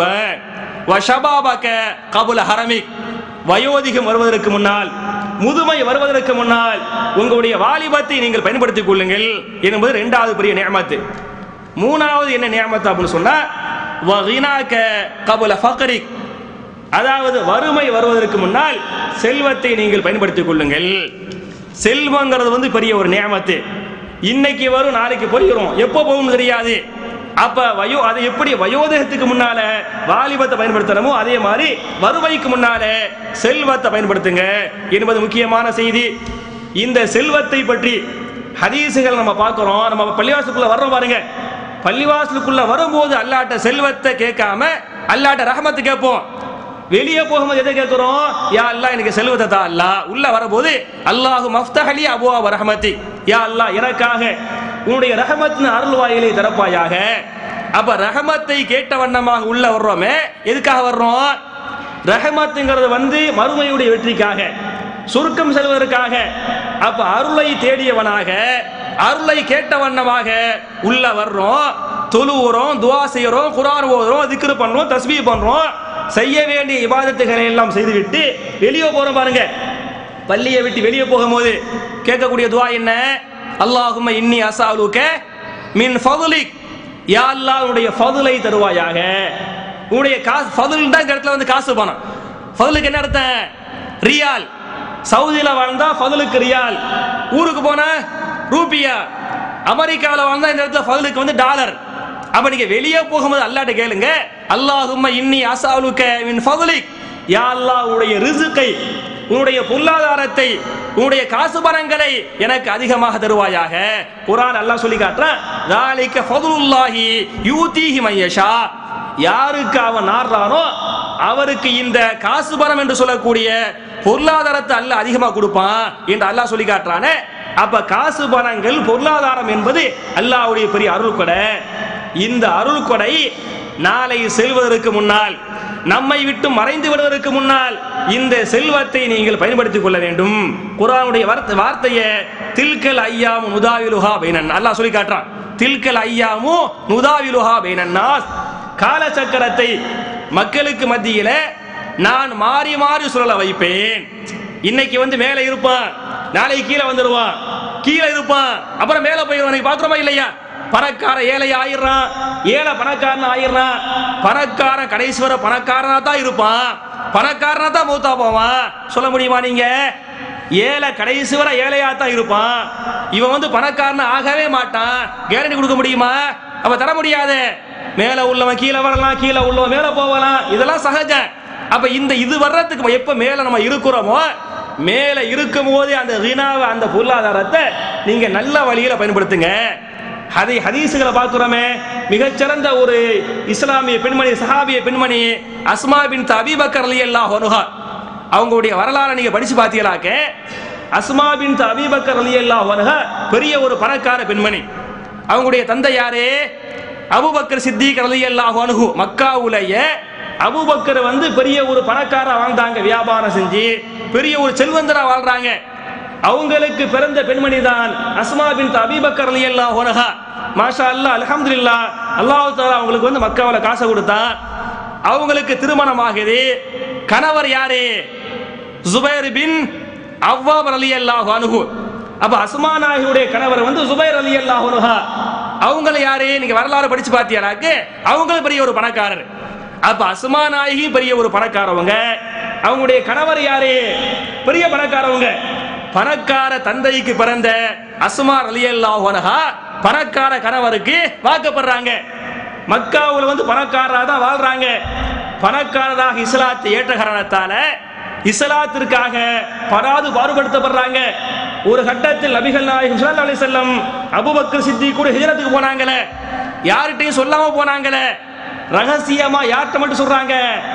வஷபாபக கபுல ஹரமிக் வயோதிகம் வருவதற்கு முன்னால் முதுமை வருவதற்கு முன்னால் உங்களுடைய வாலிபத்தை நீங்கள் பயன்படுத்திக் கொள்ளுங்கள் என்பது இரண்டாவது பெரிய நியமத்து மூணாவது என்ன நியமத்து அப்படின்னு சொன்னா வகினாக்க கபுல ஃபக்ரிக் அதாவது வறுமை வருவதற்கு முன்னால் செல்வத்தை நீங்கள் பயன்படுத்திக் கொள்ளுங்கள் செல்வங்கிறது வந்து பெரிய ஒரு நியமத்து இன்னைக்கு வரும் நாளைக்கு போயிடும் எப்போ போகும் தெரியாது அப்ப வயோ அது எப்படி வயோதகத்துக்கு முன்னால வாலிபத்தை பயன்படுத்தணுமோ அதே மாதிரி வறுமைக்கு முன்னால செல்வத்தை பயன்படுத்துங்க என்பது முக்கியமான செய்தி இந்த செல்வத்தை பற்றி ஹதீசுகள் நம்ம பார்க்கிறோம் நம்ம பள்ளிவாசலுக்குள்ள வர்றோம் பாருங்க பள்ளிவாசலுக்குள்ள வரும்போது அல்லாட்ட செல்வத்தை கேட்காம அல்லாட்ட ரஹமத்து கேட்போம் வெளியே போகும்போது எதை கேட்கிறோம் யா அல்லாஹ் எனக்கு செல்வத்தை தா அல்லாஹ் உள்ள வரும்போது அல்லாஹு மஃப்தஹலி அபுவா ரஹமதி யா அல்லாஹ் எனக்காக உன்னுடைய ரஹமத்தின் அருள் வாயிலை திறப்பாயாக அப்ப ரஹமத்தை கேட்ட வண்ணமாக உள்ள வர்றோமே எதுக்காக வர்றோம் ரஹமத்துங்கிறது வந்து மறுமையுடைய வெற்றிக்காக சுருக்கம் செல்வதற்காக அப்ப அருளை தேடியவனாக அருளை கேட்ட வண்ணமாக உள்ள வர்றோம் தொழுவுறோம் துவா செய்யறோம் குரான் ஓதுறோம் திக்ரு பண்றோம் தஸ்பீ பண்றோம் செய்ய வேண்டிய இபாதத்துகளை எல்லாம் செய்துவிட்டு வெளியே போறோம் பாருங்க பள்ளியை விட்டு வெளியே போகும்போது கேட்கக்கூடிய துவா என்ன அல்லாஹும்ம இன்னி அசாலுக்க மின் ஃபதுலிக் யா அல்லாஹ் உன்னுடைய ஃபதுலை தருவாயாக உன்னுடைய காசு ஃபதுல் தான் இந்த இடத்துல வந்து காசு பணம் ஃபதுலுக்கு என்ன அர்த்தம் ரியால் சவுதியில வாழ்ந்தா ஃபதுலுக்கு ரியால் ஊருக்கு போனா ரூபியா அமெரிக்காவில் வாழ்ந்தா இந்த இடத்துல ஃபதுலுக்கு வந்து டாலர் அப்ப நீங்க வெளியே போகும்போது அல்லாட்ட கேளுங்க அல்லாஹும்ம இன்னி அசாலுக்க மின் ஃபதுலிக் யா அல்லாஹ் உன்னுடைய ரிசுக்கை உன்னுடைய பொருளாதாரத்தை உன்னுடைய காசு பணங்களை எனக்கு அதிகமாக தருவாயாக குரான் அல்லாஹ் சொல்லி காட்டுறான் தாலிக்க ஃபதுலுல்லாஹி யூதீஹி மையஷா யாருக்கு அவன் நாடுறானோ அவருக்கு இந்த காசு பணம் என்று சொல்லக்கூடிய பொருளாதாரத்தை அல்ல அதிகமாக கொடுப்பான் என்று அல்லாஹ் சொல்லி காட்டுறானே அப்ப காசு பணங்கள் பொருளாதாரம் என்பது அல்லாஹ்வுடைய பெரிய அருள் கொடை இந்த அருள் கொடை நாளை செல்வதற்கு முன்னால் நம்மை விட்டு மறைந்து விடுவதற்கு முன்னால் இந்த செல்வத்தை நீங்கள் பயன்படுத்திக் கொள்ள வேண்டும் குரானுடைய வார்த்தை வார்த்தையை தில்கல் ஐயாமு நுதாவிலுஹா பைனன் அல்லாஹ் சொல்லி காட்டுறான் தில்கல் ஐயாமு நுதாவிலுஹா பைனன் நாஸ் காலச்சக்கரத்தை மக்களுக்கு மத்தியில நான் மாறி மாறி சுழல வைப்பேன் இன்னைக்கு வந்து மேலே இருப்பான் நாளைக்கு கீழே வந்துடுவான் கீழே இருப்பான் அப்புறம் மேலே போயிடுவான் பாக்குறோமா இல்லையா பணக்கார ஏழை ஆயிடுறான் ஏழை பணக்காரன் ஆயிடுறான் பணக்காரன் கடைசி வரை பணக்காரனா தான் இருப்பான் பணக்காரனா தான் மூத்தா போவான் சொல்ல முடியுமா நீங்க ஏழை கடைசி வரை ஏழையா தான் இருப்பான் இவன் வந்து பணக்காரன் ஆகவே மாட்டான் கேரண்டி கொடுக்க முடியுமா அவ தர முடியாது மேல உள்ளவன் கீழே வரலாம் கீழே உள்ளவன் மேல போகலாம் இதெல்லாம் சகஜம் அப்ப இந்த இது வர்றதுக்கு எப்ப மேல நம்ம இருக்கிறோமோ மேல இருக்கும் போதே அந்த ரினாவை அந்த பொருளாதாரத்தை நீங்க நல்ல வழியில பயன்படுத்துங்க அதை ஹதீசுகளை பார்க்கிறோமே மிகச்சிறந்த ஒரு இஸ்லாமிய பெண்மணி சஹாபிய பெண்மணி அஸ்மா பின் அபிபக்கர் அலி அல்லாஹ் அவங்களுடைய வரலாறு நீங்க படிச்சு பார்த்தீங்களாக்க அஸ்மா பின் அபிபக்கர் அலி அல்லாஹ் பெரிய ஒரு பணக்கார பெண்மணி அவங்களுடைய தந்தை யாரு அபுபக்கர் சித்திக் அலி அல்லாஹ் அனுகு மக்காவுடைய அபுபக்கர் வந்து பெரிய ஒரு பணக்காரா வாழ்ந்தாங்க வியாபாரம் செஞ்சு பெரிய ஒரு செல்வந்தரா வாழ்றாங்க அவங்களுக்கு பிறந்த பெண்மணி தான் அஸ்மா பின் அபிபக்கர் அலி அல்லாஹ் ஒனஹா மாஷா அல்லா அல்ஹம்துலில்லா அல்லாஹ் தாலா அவங்களுக்கு வந்து மக்காவில் காசை கொடுத்தான் அவங்களுக்கு திருமணம் ஆகுது கணவர் யாரு ஜுபைர் பின் அவ்வாப் அலி அல்லாஹ் அனுகு அப்ப அஸ்மா நாயகியுடைய கணவர் வந்து ஜுபைர் அலி அல்லாஹ் அனுஹா அவங்கள யாரு நீங்க வரலாறு படிச்சு பாத்தியாராக்கு அவங்களும் பெரிய ஒரு பணக்காரர் அப்ப அஸ்மா நாயகி பெரிய ஒரு பணக்காரவங்க அவங்களுடைய கணவர் யாரு பெரிய பணக்காரவங்க பணக்கார தந்தைக்கு பிறந்த அஸ்மார் அலி அல்லாஹா பணக்கார கணவருக்கு வாக்கப்படுறாங்க மக்காவுல வந்து பணக்காரரா தான் வாழ்றாங்க பணக்காரராக இஸ்லாத்தை ஏற்ற காரணத்தால இஸ்லாத்திற்காக படாது பாடுபடுத்தப்படுறாங்க ஒரு கட்டத்தில் நபிகள் நாயகம் ஸல்லல்லாஹு அலைஹி வஸல்லம் அபூபக்கர் சித்திக் கூட ஹிஜ்ரத்துக்கு போனாங்களே யார்கிட்டயும் சொல்லாம போனாங்களே ரகசியமா யார்கிட்ட மட்டும் சொல்றாங்க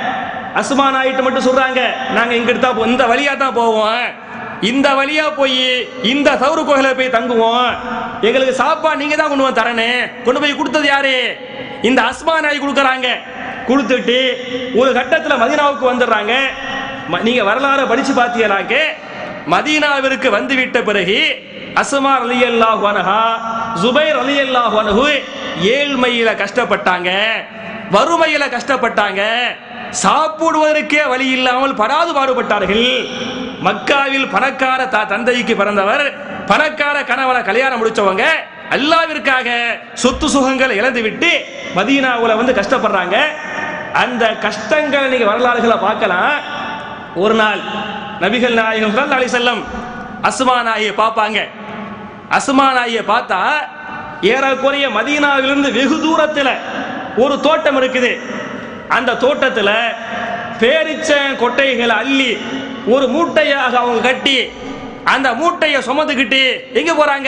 அஸ்மா நாயிட்ட மட்டும் சொல்றாங்க நாங்க இங்க தான் போ- இந்த வழியா தான் போவோம் இந்த வழியா போய் இந்த சவுறு கோயில போய் தங்குவோம் எங்களுக்கு சாப்பாடு நீங்க தான் கொண்டு வந்து தரனே கொண்டு போய் கொடுத்தது யாரு இந்த அஸ்மா நாய் கொடுக்கறாங்க கொடுத்துட்டு ஒரு கட்டத்துல மதீனாவுக்கு வந்துடுறாங்க ம- நீங்க வரலாறு படிச்சு பார்த்தீங்கன்னாக்க மதீனாவிற்கு வந்து விட்ட பிறகு அஸ்மா ரலியல்லாஹு அன்ஹா ஜுபைர் ரலியல்லாஹு அன்ஹு ஏழ்மையில கஷ்டப்பட்டாங்க வறுமையில கஷ்டப்பட்டாங்க சாப்பிடுவதற்கே வழி இல்லாமல் படாது பாடுபட்டார்கள் மக்காவில் பணக்கார த- தந்தைக்கு பிறந்தவர் பணக்கார கணவனை கல்யாணம் முடிச்சவங்க அல்லாவிற்காக சொத்து சுகங்களை இழந்து விட்டு மதீனாவுல வந்து கஷ்டப்படுறாங்க அந்த கஷ்டங்கள் நீங்க வரலாறுகளை பார்க்கலாம் ஒரு நாள் நபிகள் நாயகம் ஸல்லல்லாஹு அலைஹி வஸல்லம் அஸ்மா நாயை பார்ப்பாங்க அஸ்மா நாயை பார்த்தா ஏறக்குறைய மதீனாவிலிருந்து வெகு தூரத்துல ஒரு தோட்டம் இருக்குது அந்த தோட்டத்துல பேரிச்ச கொட்டைகளை அள்ளி ஒரு மூட்டையாக அவங்க கட்டி அந்த மூட்டையை சுமந்துக்கிட்டு எங்க போறாங்க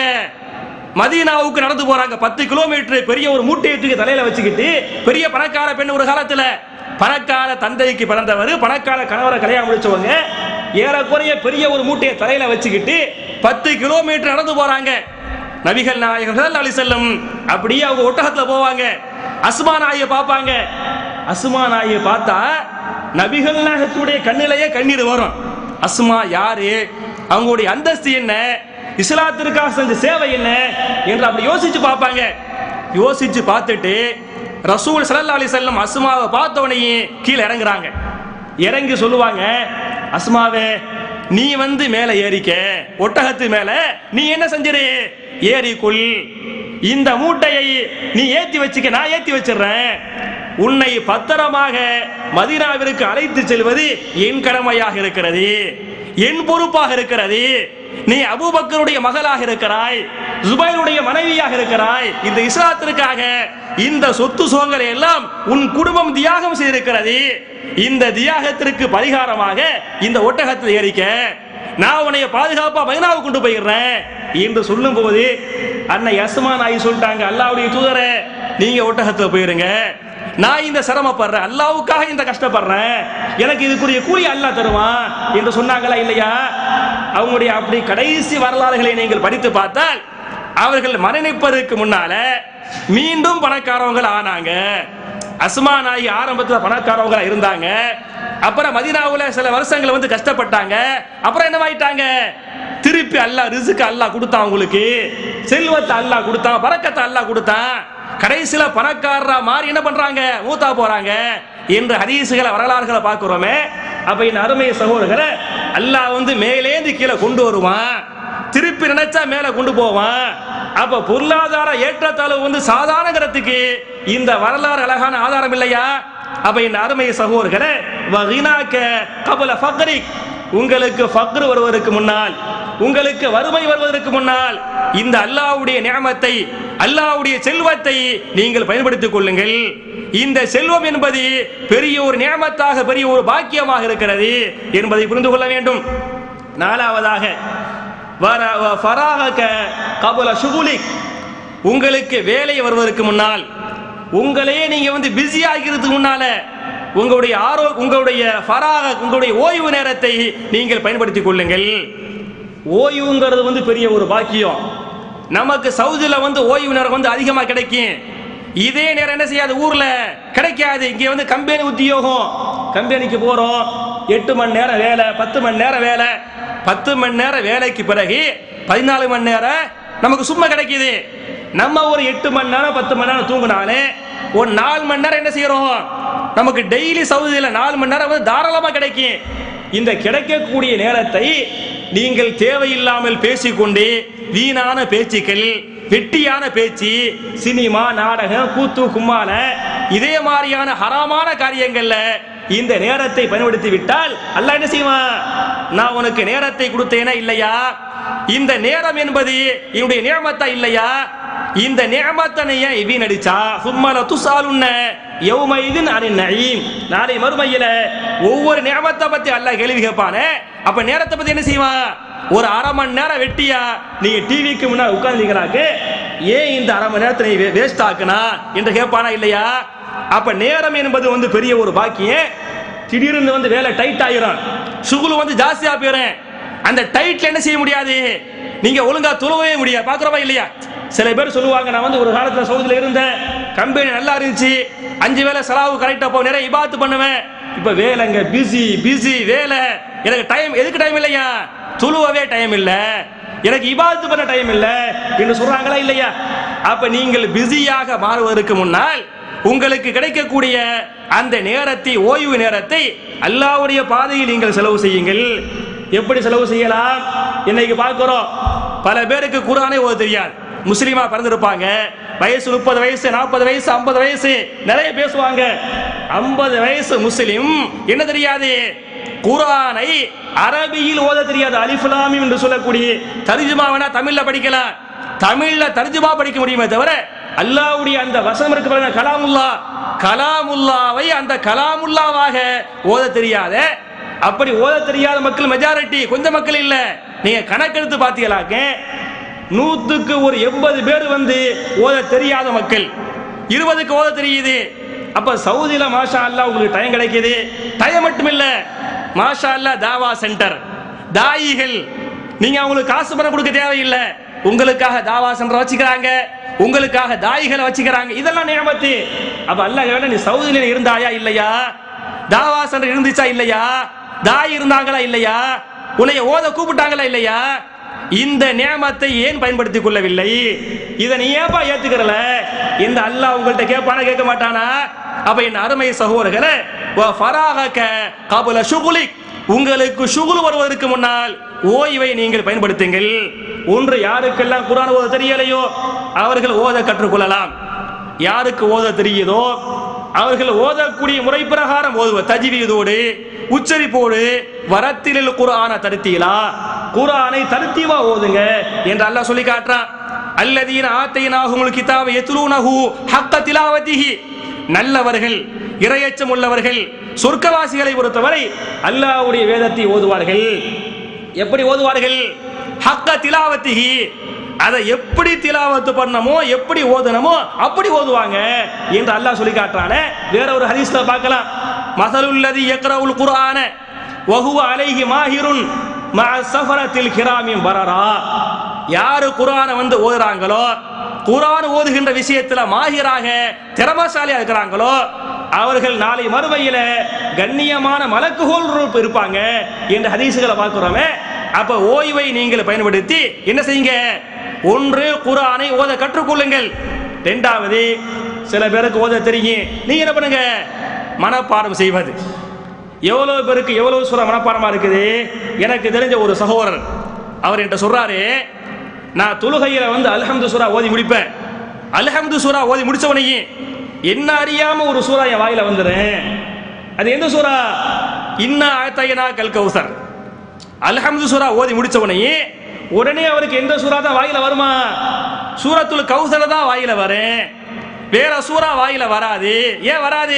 மதீனாவுக்கு நடந்து போறாங்க பத்து கிலோமீட்டர் பெரிய ஒரு மூட்டையை தூக்கி தலையில வச்சுக்கிட்டு பெரிய பணக்கார பெண் ஒரு காலத்துல பணக்கார தந்தைக்கு பிறந்தவர் பணக்கார கணவரை கல்யாணம் முடிச்சவங்க ஏறக்குறைய பெரிய ஒரு மூட்டையை தலையில வச்சுக்கிட்டு பத்து கிலோமீட்டர் நடந்து போறாங்க நபிகள் நாயகம் ஸல்லல்லாஹு அலைஹி வஸல்லம் அப்படியே அவங்க ஒட்டகத்துல போவாங்க அஸ்மா நாயை பார்ப்பாங்க அஸ்மா நாயை பார்த்தா நபிகள் நாயகத்துடைய கண்ணிலேயே கண்ணீர் வரும் அஸ்மா யாரு அவங்களுடைய அந்தஸ்து என்ன இஸ்லாத்திற்காக செஞ்ச சேவை என்ன என்று அப்படி யோசிச்சு பார்ப்பாங்க யோசிச்சு பார்த்துட்டு ரசூல் ஸல்லல்லாஹு அலைஹி வஸல்லம் அஸ்மாவை பார்த்த உடனே கீழே இறங்குறாங்க இறங்கி சொல்லுவாங்க அஸ்மாவே நீ வந்து மேல ஏறிக்க ஒட்டகத்து மேல நீ என்ன செஞ்சிரு ஏறிக்குள் இந்த மூட்டையை நீ ஏத்தி வச்சுக்க நான் ஏத்தி வச்சிடுறேன் உன்னை பத்திரமாக மதீனாவிற்கு அழைத்து செல்வது என் கடமையாக இருக்கிறது என் பொறுப்பாக இருக்கிறது நீ அபூபக்கருடைய மகளாக இருக்கிறாய் ஜுபைருடைய மனைவியாக இருக்கிறாய் இந்த இஸ்லாத்திற்காக இந்த சொத்து சுகங்களை எல்லாம் உன் குடும்பம் தியாகம் செய்திருக்கிறது இந்த தியாகத்திற்கு பரிகாரமாக இந்த ஒட்டகத்தில் ஏறிக்க நான் உன்னைய பாதுகாப்பா மைனாவை கொண்டு போயிடுறேன் என்று சொல்லும் போது அன்னை அஸ்மா நாய் சொல்லிட்டாங்க அல்லாவுடைய தூதரே நீங்க ஒட்டகத்துல போயிருங்க நான் இந்த சிரமப்படுறேன் அல்லாவுக்காக இந்த கஷ்டப்படுறேன் எனக்கு இதுக்குரிய கூலி அல்லாஹ் தருவான் என்று சொன்னாங்களா இல்லையா அவங்களுடைய அப்படி கடைசி வரலாறுகளை நீங்கள் படித்து பார்த்தால் அவர்கள் மரணிப்பதற்கு முன்னால மீண்டும் பணக்காரவங்க ஆனாங்க அஸ்மா நாயி ஆரம்பத்துல பணக்காரவங்களா இருந்தாங்க அப்புறம் மதீனாவுல சில வருஷங்கள் வந்து கஷ்டப்பட்டாங்க அப்புறம் என்னவாயிட்டாங்க திருப்பி அல்லாஹ் ரிசுக்கு அல்லாஹ் கொடுத்தான் உங்களுக்கு செல்வத்தை அல்லாஹ் கொடுத்தான் பறக்கத்தை அல்லாஹ் கொடுத்தான் கடைசியில பணக்காரரா மாறி என்ன பண்றாங்க மூத்தா போறாங்க என்று ஹதீசுகளை வரலாறுகளை பார்க்கிறோமே அப்ப இந்த அருமை சகோதரர்களை அல்லாஹ் வந்து மேலேந்து கீழே கொண்டு வருவான் திருப்பி நினைச்சா மேல கொண்டு போவான் அப்ப பொருளாதார ஏற்றத்தாழ்வு வந்து சாதாரணங்கிறதுக்கு இந்த வரலாறு அழகான ஆதாரம் இல்லையா அப்ப இந்த அருமை சகோதரர்களே வகினாக்க கபல ஃபக்ரிக் உங்களுக்கு ஃபக்ர் வருவதற்கு முன்னால் உங்களுக்கு வறுமை வருவதற்கு முன்னால் இந்த அல்லாஹ்வுடைய நியமத்தை அல்லாஹ்வுடைய செல்வத்தை நீங்கள் பயன்படுத்திக் கொள்ளுங்கள் இந்த செல்வம் என்பது பெரிய ஒரு நியமத்தாக பெரிய ஒரு பாக்கியமாக இருக்கிறது என்பதை புரிந்து கொள்ள வேண்டும் நாலாவதாக வர- வ- ஃபராகக கபல ஷுகுலிக் உங்களுக்கு வேலை வருவதற்கு முன்னால் உங்களையே நீங்க வந்து பிஸி ஆகிறதுக்கு முன்னால உங்களுடைய ஆரோ உங்களுடைய ஃபராக உங்களுடைய ஓய்வு நேரத்தை நீங்கள் பயன்படுத்திக் கொள்ளுங்கள் ஓய்வுங்கிறது வந்து பெரிய ஒரு பாக்கியம் நமக்கு சவுதியில வந்து ஓய்வு நேரம் வந்து அதிகமா கிடைக்கும் இதே நேரம் என்ன செய்யாது ஊர்ல கிடைக்காது இங்க வந்து கம்பெனி உத்தியோகம் கம்பெனிக்கு போறோம் எட்டு மணி நேரம் வேலை பத்து மணி நேரம் வேலை பத்து மணி நேரம் வேலைக்கு பிறகு பதினாலு மணி நேரம் நமக்கு சும்மா கிடைக்குது நம்ம ஒரு எட்டு மணி நேரம் பத்து மணி நேரம் தூங்கினாலே ஒரு நாலு மணி நேரம் என்ன செய்யறோம் நமக்கு டெய்லி சவுதியில நாலு மணி நேரம் வந்து தாராளமா கிடைக்கும் இந்த கிடைக்கக்கூடிய நேரத்தை நீங்கள் தேவையில்லாமல் பேசிக்கொண்டு வீணான பேச்சுக்கள் வெட்டியான பேச்சு சினிமா நாடகம் கூத்து கும்மால இதே மாதிரியான ஹராமான காரியங்கள்ல இந்த நேரத்தை பயன்படுத்தி விட்டால் அல்லாஹ் என்ன செய்வான் நான் உனக்கு நேரத்தை கொடுத்தேனா இல்லையா இந்த நேரம் என்பது என்னுடைய நியமத்தா இல்லையா இந்த நியமத்தனை ஏன் வீணடிச்சா சும்மல துசாலுன்ன யௌமைதின் அனின் நயீம் நாளை மறுமையில ஒவ்வொரு நியமத்தை பத்தி அல்லாஹ் கேள்வி கேட்பானே அப்ப நேரத்தை பத்தி என்ன செய்வான் ஒரு அரை மணி நேரம் வெட்டியா நீங்க டிவிக்கு முன்னாடி உட்கார்ந்தீங்களாக்கு ஏன் இந்த அரை மணி நேரத்தை நீ வேஸ்ட் ஆக்குனா என்று கேட்பானா இல்லையா அப்ப நேரம் என்பது வந்து பெரிய ஒரு பாக்கியம் திடீர்னு வந்து வேலை டைட் ஆயிரும் சுகுலு வந்து ஜாஸ்தியா போயிடும் அந்த டைட்ல என்ன செய்ய முடியாது நீங்க ஒழுங்கா துளவவே முடியாது பாக்குறவா இல்லையா சில பேர் சொல்லுவாங்க நான் வந்து ஒரு காலத்துல சவுதியில இருந்தேன் கம்பெனி நல்லா இருந்துச்சு அஞ்சு வேலை செலவு கரெக்டா போ நிறைய இபாத்து பண்ணுவேன் இப்ப வேலைங்க பிஸி பிஸி வேலை எனக்கு டைம் எதுக்கு டைம் இல்லையா துளுவவே டைம் இல்ல எனக்கு இபாத்து பண்ண டைம் இல்ல என்று சொல்றாங்களா இல்லையா அப்ப நீங்கள் பிஸியாக மாறுவதற்கு முன்னால் உங்களுக்கு கிடைக்கக்கூடிய அந்த நேரத்தை ஓய்வு நேரத்தை அல்லாஹ்வுடைய பாதையில் நீங்கள் செலவு செய்யுங்கள் எப்படி செலவு செய்யலாம் இன்னைக்கு பார்க்கிறோம் பல பேருக்கு குரானே ஓத தெரியாது முஸ்லீமா பிறந்திருப்பாங்க வயசு முப்பது வயசு நாற்பது வயசு ஐம்பது வயசு நிறைய பேசுவாங்க ஐம்பது வயசு முஸ்லிம் என்ன தெரியாது குரானை அரபியில் ஓத தெரியாது அலிஃபுலாமி என்று சொல்லக்கூடிய தர்ஜுமா வேணா தமிழ்ல படிக்கலாம் தமிழ்ல தர்ஜுமா படிக்க முடியுமே தவிர அல்லாஹ்வுடைய அந்த வசனம் இருக்கு பாருங்க கலாமுல்லா கலாமுல்லாவை அந்த கலாமுல்லாவாக ஓத தெரியாத அப்படி ஓத தெரியாத மக்கள் மெஜாரிட்டி கொஞ்சம் மக்கள் இல்ல நீங்க கணக்கெடுத்து பாத்தீங்களாக்க நூத்துக்கு ஒரு எண்பது பேர் வந்து ஓத தெரியாத மக்கள் இருபதுக்கு ஓத தெரியுது அப்ப சவுதியில மாஷா அல்லாஹ் உங்களுக்கு டைம் கிடைக்குது டைம் மட்டும் இல்ல மாஷா அல்லாஹ் தாவா சென்டர் தாயிகள் நீங்க அவங்களுக்கு காசு பணம் கொடுக்க தேவையில்லை உங்களுக்காக தாவா சென்டர் வச்சுக்கிறாங்க உங்களுக்காக தாயிகளை வச்சுக்கிறாங்க இதெல்லாம் நியமத்து அப்ப அல்லாஹ் வேணா நீ சவுதியில இருந்தாயா இல்லையா தாவா சென்டர் இருந்துச்சா இல்லையா தாய் இருந்தாங்களா இல்லையா உன்னைய ஓத கூப்பிட்டாங்களா இல்லையா இந்த நியமத்தை ஏன் பயன்படுத்திக் கொள்ளவில்லை இதை நீ ஏன்பா ஏத்துக்கிறல இந்த அல்லாஹ் உங்கள்ட்ட கேட்பானா கேட்க மாட்டானா அப்ப என் அருமை சகோதரர்களே வ ஃபராகக கபல ஷுகுலிக் உங்களுக்கு ஷுகுல் வருவதற்கு முன்னால் ஓய்வை நீங்கள் பயன்படுத்துங்கள் ஒன்று யாருக்கெல்லாம் குரான் ஓத தெரியலையோ அவர்கள் ஓத கற்றுக்கொள்ளலாம் யாருக்கு ஓத தெரியுதோ அவர்கள் ஓதக்கூடிய முறை பிரகாரம் ஓதுவ தஜ்வீதோடு உச்சரிப்போடு வரத்திலில் குரான தருத்தீலா குரானை தருத்தீவா ஓதுங்க என்று அல்லாஹ் சொல்லி காட்டுறான் அல்லதீன ஆத்தையினாகும் கிதாப எத்லூனஹு ஹக்க திலாவதிஹி நல்லவர்கள் இரையச்சம் உள்ளவர்கள் சொர்க்கவாசிகளை பொறுத்தவரை அல்லாஹ்வுடைய வேதத்தை ஓதுவார்கள் எப்படி ஓதுவார்கள் ஹக்க திலாவத்திஹி அதை எப்படி திலாவத்து பண்ணமோ எப்படி ஓதனமோ அப்படி ஓதுவாங்க என்று அல்லாஹ் சொல்லி காட்டுறானே வேற ஒரு ஹதீஸ்ல பார்க்கலாம் மசலுல்லதி யக்ரவுல் குர்ஆன வஹுவ அலைஹி மாஹிருன் மஅ சஃபரத்தில் கிராமின் பரரா யாரு குர்ஆனை வந்து ஓதுறாங்களோ குர்ஆன் ஓதுகின்ற விஷயத்துல மாஹிராக திறமசாலியா இருக்கிறாங்களோ அவர்கள் நாளை மறுமையில கண்ணியமான மலக்குகோல் இருப்பாங்க என்ற ஹதீசுகளை பார்க்கிறோமே அப்ப ஓய்வை நீங்கள் பயன்படுத்தி என்ன செய்யுங்க ஒன்று குரானை ஓத கற்றுக்கொள்ளுங்கள் ரெண்டாவது சில பேருக்கு ஓத தெரியும் நீங்க என்ன பண்ணுங்க மனப்பாடம் செய்வது எவ்வளவு பேருக்கு எவ்வளவு சூறா மனப்பாடமா இருக்குது எனக்கு தெரிஞ்ச ஒரு சகோதரர் அவர் என்கிட்ட சொல்றாரு நான் தொழுகையில வந்து அல்ஹம்து சூரா ஓதி முடிப்பேன் அல்ஹம்து சூரா ஓதி முடிச்ச உடனே என்ன அறியாம ஒரு சூறா என் வாயில வந்துடுறேன் அது எந்த சூறா இன்னா ஆயத்தையனா கல் கௌசர் அல்ஹம்து சூரா ஓதி முடிச்ச உடனே உடனே அவருக்கு எந்த சூறா தான் வாயில வருமா சூரத்துல் கௌசர தான் வாயில வரும் வேற சூறா வாயில வராது ஏன் வராது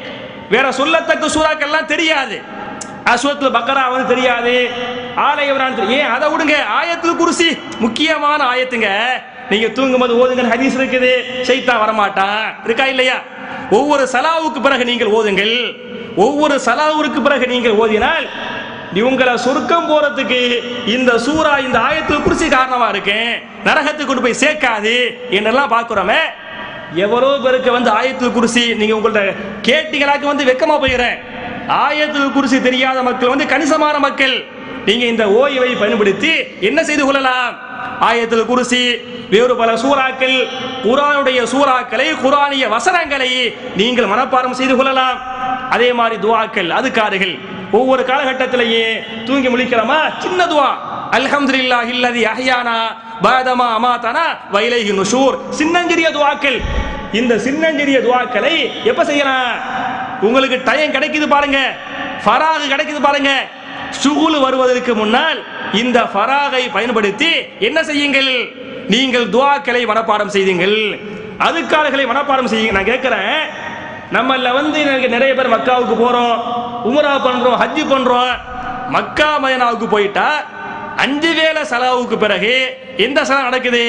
வேற சொல்லத்தக்க சூறாக்கெல்லாம் தெரியாது அஸ்வத்துல பக்கரா வந்து தெரியாது ஆலயவரான் தெரியும் ஏன் அதை விடுங்க ஆயத்தில் குருசி முக்கியமான ஆயத்துங்க நீங்க தூங்கும்போது ஓதுங்க ஹதீஸ் இருக்குது ஷைத்தான் வரமாட்டான் இருக்கா இல்லையா ஒவ்வொரு சலாவுக்கு பிறகு நீங்கள் ஓதுங்கள் ஒவ்வொரு சலாவுக்கு பிறகு நீங்கள் ஓதினால் இவங்களை சொர்க்கம் போறதுக்கு இந்த சூரா இந்த ஆயத்தில் குருசி காரணமா இருக்கு நரகத்துக்கு கொண்டு போய் சேர்க்காது என்றெல்லாம் பார்க்கிறோமே எவ்வளோ பேருக்கு வந்து ஆயத்தில் குருசி நீங்க உங்கள்ட்ட கேட்டீங்களாக்கு வந்து வெக்கமா போயிடுறேன் ஆயத்தில் குருசி தெரியாத மக்கள் வந்து கணிசமான மக்கள் நீங்க இந்த ஓய்வை பயன்படுத்தி என்ன செய்து கொள்ளலாம் ஆயத்தில் குருசி வேறு பல சூறாக்கள் குரானுடைய சூறாக்களை குரானிய வசனங்களை நீங்கள் மனப்பாடம் செய்து கொள்ளலாம் அதே மாதிரி துவாக்கள் அதுக்காருகள் ஒவ்வொரு காலகட்டத்திலேயே தூங்கி முழிக்கிறோமா சின்ன துவா அல்ஹம்துலில்லாஹி இல்லதி அஹ்யானா பாதமா அமாதனா வைலைஹி நுஷூர் சின்னஞ்சிறிய துவாக்கள் இந்த சின்னஞ்சிறிய துவாக்களை எப்ப செய்யலாம் உங்களுக்கு டைம் கிடைக்குது பாருங்க ஃபராகு கிடைக்குது பாருங்க சுகுல் வருவதற்கு முன்னால் இந்த ஃபராகை பயன்படுத்தி என்ன செய்யுங்கள் நீங்கள் துவாக்களை மனப்பாடம் செய்யுங்கள் அதுக்காரர்களை மனப்பாடம் செய்யுங்க நான் கேட்கிறேன் நம்மள வந்து எனக்கு நிறைய பேர் மக்காவுக்கு போறோம் உம்ரா பண்றோம் ஹஜ்ஜி பண்றோம் மக்கா மயனாவுக்கு போயிட்டா அஞ்சு வேளை சலாவுக்கு பிறகு எந்த சலா நடக்குது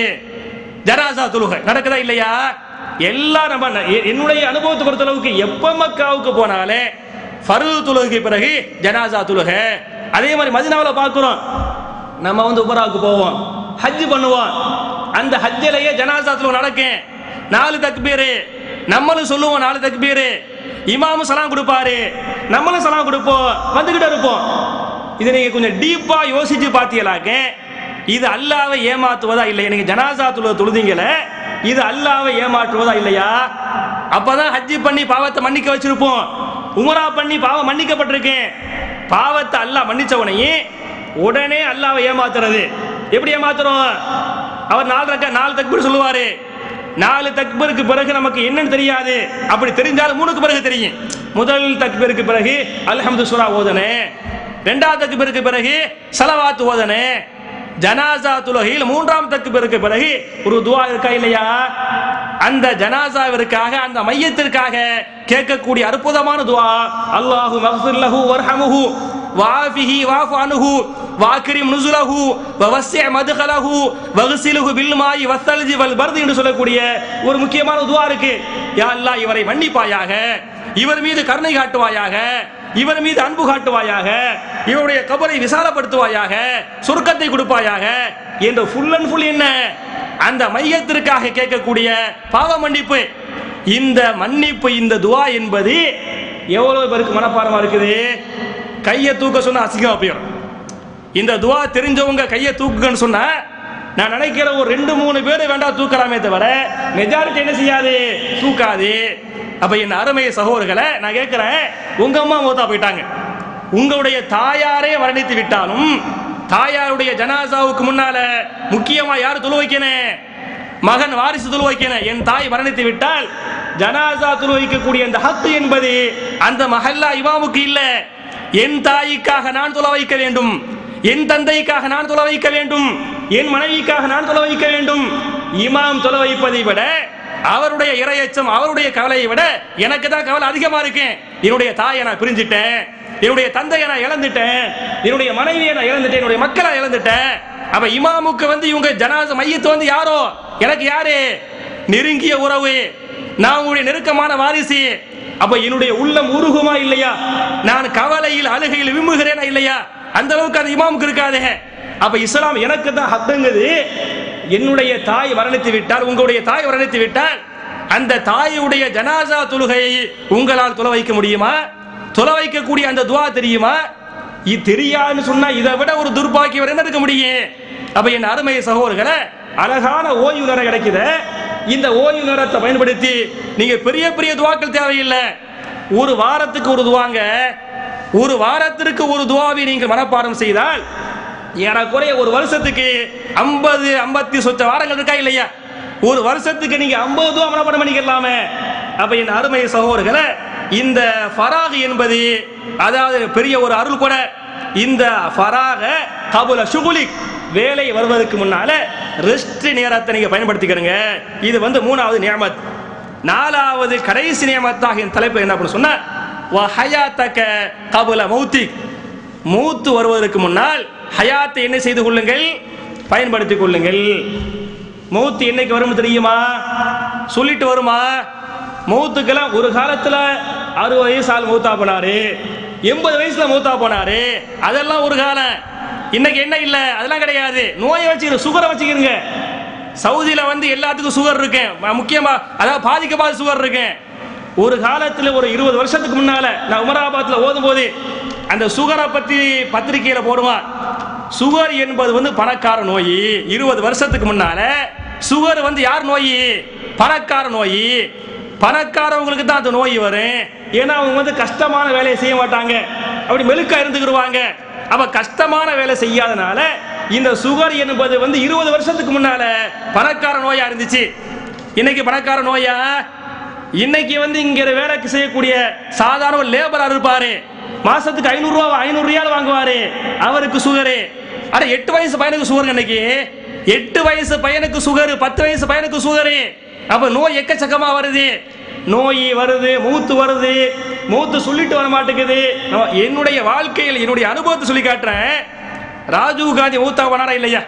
ஜனாசா தொழுகை நடக்குதா இல்லையா எல்லாம் நம்ம எ- என்னுடைய அனுபவத்தை பொறுத்தளவுக்கு எப்ப மக்காவுக்கு போனாலே ஃபர்து தொழுகைக்கு பிறகு ஜனாசா தொழுகை அதே மாதிரி மதினாவில் பார்க்கிறோம் நம்ம வந்து உமராவுக்கு போவோம் ஹஜ் பண்ணுவோம் அந்த ஹஜ்ஜிலேயே ஜனாசா தொழுகை நடக்கும் நாலு தக்பீரு நம்மளும் சொல்லுவோம் நாலு தக்பீரு இமாமும் சலாம் கொடுப்பாரு நம்மளும் சலாம் கொடுப்போம் வந்துகிட்டு இருப்போம் இதை நீங்க கொஞ்சம் டீப்பா யோசிச்சு பார்த்தீங்களாக்க இது அல்லாவை ஏமாத்துவதா இல்லையா நீங்க ஜனாசா தொழுகை தொழுதீங்களே இது அல்லாவை ஏமாற்றுவதா இல்லையா அப்பதான் ஹஜ்ஜி பண்ணி பாவத்தை மன்னிக்க வச்சிருப்போம் உமரா பண்ணி பாவம் மன்னிக்கப்பட்டிருக்கேன் பாவத்தை அல்லாஹ் மன்னிச்சவனையே உடனே அல்லாவை ஏமாத்துறது எப்படி ஏமாத்துறோம் அவர் நாலு ரக்க நாலு தக்பீர் சொல்லுவாரு நாலு தக்பீருக்கு பிறகு நமக்கு என்னன்னு தெரியாது அப்படி தெரிஞ்சாலும் மூணுக்கு பிறகு தெரியும் முதல் தக்பீருக்கு பிறகு அல்ஹம்து சூரா ஓதனே ரெண்டாவது தக்பீருக்கு பிறகு சலவாத்து ஓதனே ஜனாசா துலகையில் மூன்றாம் தக்பீருக்கு பிறகு ஒரு துவா இருக்கா இல்லையா அந்த ஜனாசாவிற்காக அந்த மையத்திற்காக கேட்கக்கூடிய அற்புதமான துவா அல்லாஹு மக்ஃபிர் லஹு வர்ஹமுஹு வாஃபிஹி வாஃபு அன்ஹு வாக்ரிம் நுசுலஹு வவஸ்ஸி மதுகலஹு வக்ஸிலுஹு பில் மாயி வஸ்ஸல்ஜி வல் பர்து என்று சொல்லக்கூடிய ஒரு முக்கியமான துவா இருக்கு யா அல்லாஹ் இவரை மன்னிப்பாயாக இவர் மீது கருணை காட்டுவாயாக இவர் மீது அன்பு காட்டுவாயாக இவருடைய கபரை விசாலப்படுத்துவாயாக சுருக்கத்தை கொடுப்பாயாக என்ற ஃபுல் அண்ட் ஃபுல் என்ன அந்த மையத்திற்காக கேட்கக்கூடிய பாவ மன்னிப்பு இந்த மன்னிப்பு இந்த துவா என்பது எவ்வளவு பேருக்கு மனப்பாடமா இருக்குது கையை தூக்க சொன்னா அசிங்கமா போயிடும் இந்த துவா தெரிஞ்சவங்க கையை தூக்குங்கன்னு சொன்னா நான் நினைக்கிற ஒரு ரெண்டு மூணு பேர் வேண்டாம் தூக்கலாமே தவிர மெஜாரிட்டி என்ன செய்யாது தூக்காது அப்ப என் அருமை சகோதரர்களை நான் கேட்கிறேன் உங்க அம்மா மூத்தா போயிட்டாங்க உங்களுடைய தாயாரே வர்ணித்து விட்டாலும் தாயாருடைய ஜனாசாவுக்கு முன்னால முக்கியமா யார் தொழு வைக்கணும் மகன் வாரிசு தொழு வைக்கணும் என் தாய் மரணித்து விட்டால் ஜனாசா தொழு வைக்கக்கூடிய அந்த ஹத்து என்பது அந்த மஹல்லா இமாமுக்கு இல்ல என் தாய்க்காக நான் தொலை வைக்க வேண்டும் என் தந்தைக்காக நான் தொலை வைக்க வேண்டும் என் மனைவிக்காக நான் தொலை வைக்க வேண்டும் இமாம் தொலை வைப்பதை விட அவருடைய இரையச்சம் அவருடைய கவலையை விட எனக்கு தான் கவலை அதிகமா இருக்கு என்னுடைய தாயை நான் பிரிஞ்சிட்டேன் என்னுடைய தந்தையை நான் இழந்துட்டேன் என்னுடைய மனைவியை நான் இழந்துட்டேன் என்னுடைய மக்களை இழந்துட்டேன் அப்ப இமாமுக்கு வந்து இவங்க ஜனாச மையத்து வந்து யாரோ எனக்கு யாரு நெருங்கிய உறவு நான் உங்களுடைய நெருக்கமான வாரிசு அப்ப என்னுடைய உள்ளம் உருகுமா இல்லையா நான் கவலையில் அழுகையில் விம்முகிறேனா இல்லையா அந்த அளவுக்கு அது இமாமுக்கு இருக்காதே அப்ப இஸ்லாம் எனக்கு தான் ஹத்துங்குது என்னுடைய தாய் மரணித்து விட்டால் உங்களுடைய தாய் மரணித்து விட்டால் அந்த தாயுடைய ஜனாசா தொழுகையை உங்களால் தொலை வைக்க முடியுமா தொலை வைக்கக்கூடிய அந்த துவா தெரியுமா இது தெரியாதுன்னு சொன்னா இதை விட ஒரு துர்பாக்கியம் என்ன இருக்க முடியும் அப்ப என் அருமை சகோதரர்களை அழகான ஓய்வு நேரம் கிடைக்குது இந்த ஓய்வு நேரத்தை பயன்படுத்தி நீங்க பெரிய பெரிய துவாக்கள் தேவையில்லை ஒரு வாரத்துக்கு ஒரு துவாங்க ஒரு வாரத்திற்கு ஒரு துவாவை நீங்கள் மனப்பாடம் செய்தால் ஏறக்குறைய ஒரு வருஷத்துக்கு ஐம்பது ஐம்பத்தி சொச்ச வாரங்கள் இருக்கா இல்லையா ஒரு வருஷத்துக்கு நீங்க ஐம்பது துவா மனப்பாடம் பண்ணிக்கலாமே அப்ப என் அருமை சகோதரர்களை இந்த ஃபராக் என்பது அதாவது பெரிய ஒரு அருள் கூட இந்த ஃபராக கபுல சுகுலிக் வேலை வருவதற்கு முன்னால ரெஸ்ட் நேரத்தை நீங்க பயன்படுத்திக்கிறங்க இது வந்து மூணாவது நியமத் நாலாவது கடைசி நியமத்தாக என் தலைப்பு என்ன அப்படின்னு சொன்னா வ ஹயாத்தக கபுல மௌத்திக் மூத்து வருவதற்கு முன்னால் ஹயாத்தை என்ன செய்து கொள்ளுங்கள் பயன்படுத்திக் கொள்ளுங்கள் மௌத்து என்னைக்கு வரும் தெரியுமா சொல்லிட்டு வருமா மௌத்துக்கெல்லாம் ஒரு காலத்துல அறுபது வயசு ஆள் மூத்தா போனாரு எண்பது வயசுல மூத்தா போனாரு அதெல்லாம் ஒரு காலம் இன்னைக்கு என்ன இல்ல அதெல்லாம் கிடையாது நோயை வச்சுக்கிற சுகரை வச்சுக்கிறங்க சவுதியில வந்து எல்லாத்துக்கும் சுகர் இருக்கு ம- முக்கியமா அதாவது பாதிக்கப்படாத சுகர் இருக்கு ஒரு காலத்துல ஒரு இருபது வருஷத்துக்கு முன்னால நான் உமராபாத்ல ஓதும் போது அந்த சுகரை பத்தி பத்திரிகையில போடுவான் சுகர் என்பது வந்து பணக்கார நோய் இருபது வருஷத்துக்கு முன்னால சுகர் வந்து யார் நோய் பணக்கார நோய் பணக்காரவங்களுக்கு தான் அந்த நோய் வரும் ஏன்னா அவங்க வந்து கஷ்டமான வேலையை செய்ய மாட்டாங்க அப்படி மெழுக்கா இருந்துக்கிடுவாங்க அப்ப கஷ்டமான வேலை செய்யாதனால இந்த சுகர் என்பது வந்து இருபது வருஷத்துக்கு முன்னால பணக்கார நோயா இருந்துச்சு இன்னைக்கு பணக்கார நோயா இன்னைக்கு வந்து இங்க வேலைக்கு செய்யக்கூடிய சாதாரண ஒரு லேபரர் இருப்பாரு மாசத்துக்கு ஐநூறு ரூபா ஐநூறு ரியால் வாங்குவாரு அவருக்கு சுகரு அட எட்டு வயசு பையனுக்கு சுகர் இன்னைக்கு எட்டு வயசு பையனுக்கு சுகர் பத்து வயசு பையனுக்கு சுகரு அப்ப நோய் எக்கச்சக்கமா வருது நோய் வருது மூத்து வருது மூத்து சொல்லிட்டு வர மாட்டேங்குது நான் என்னுடைய வாழ்க்கையில் என்னுடைய அனுபவத்தை சொல்லி காட்டுறேன் ராஜீவ் காந்தி மூத்தா பண்ணாரா இல்லையா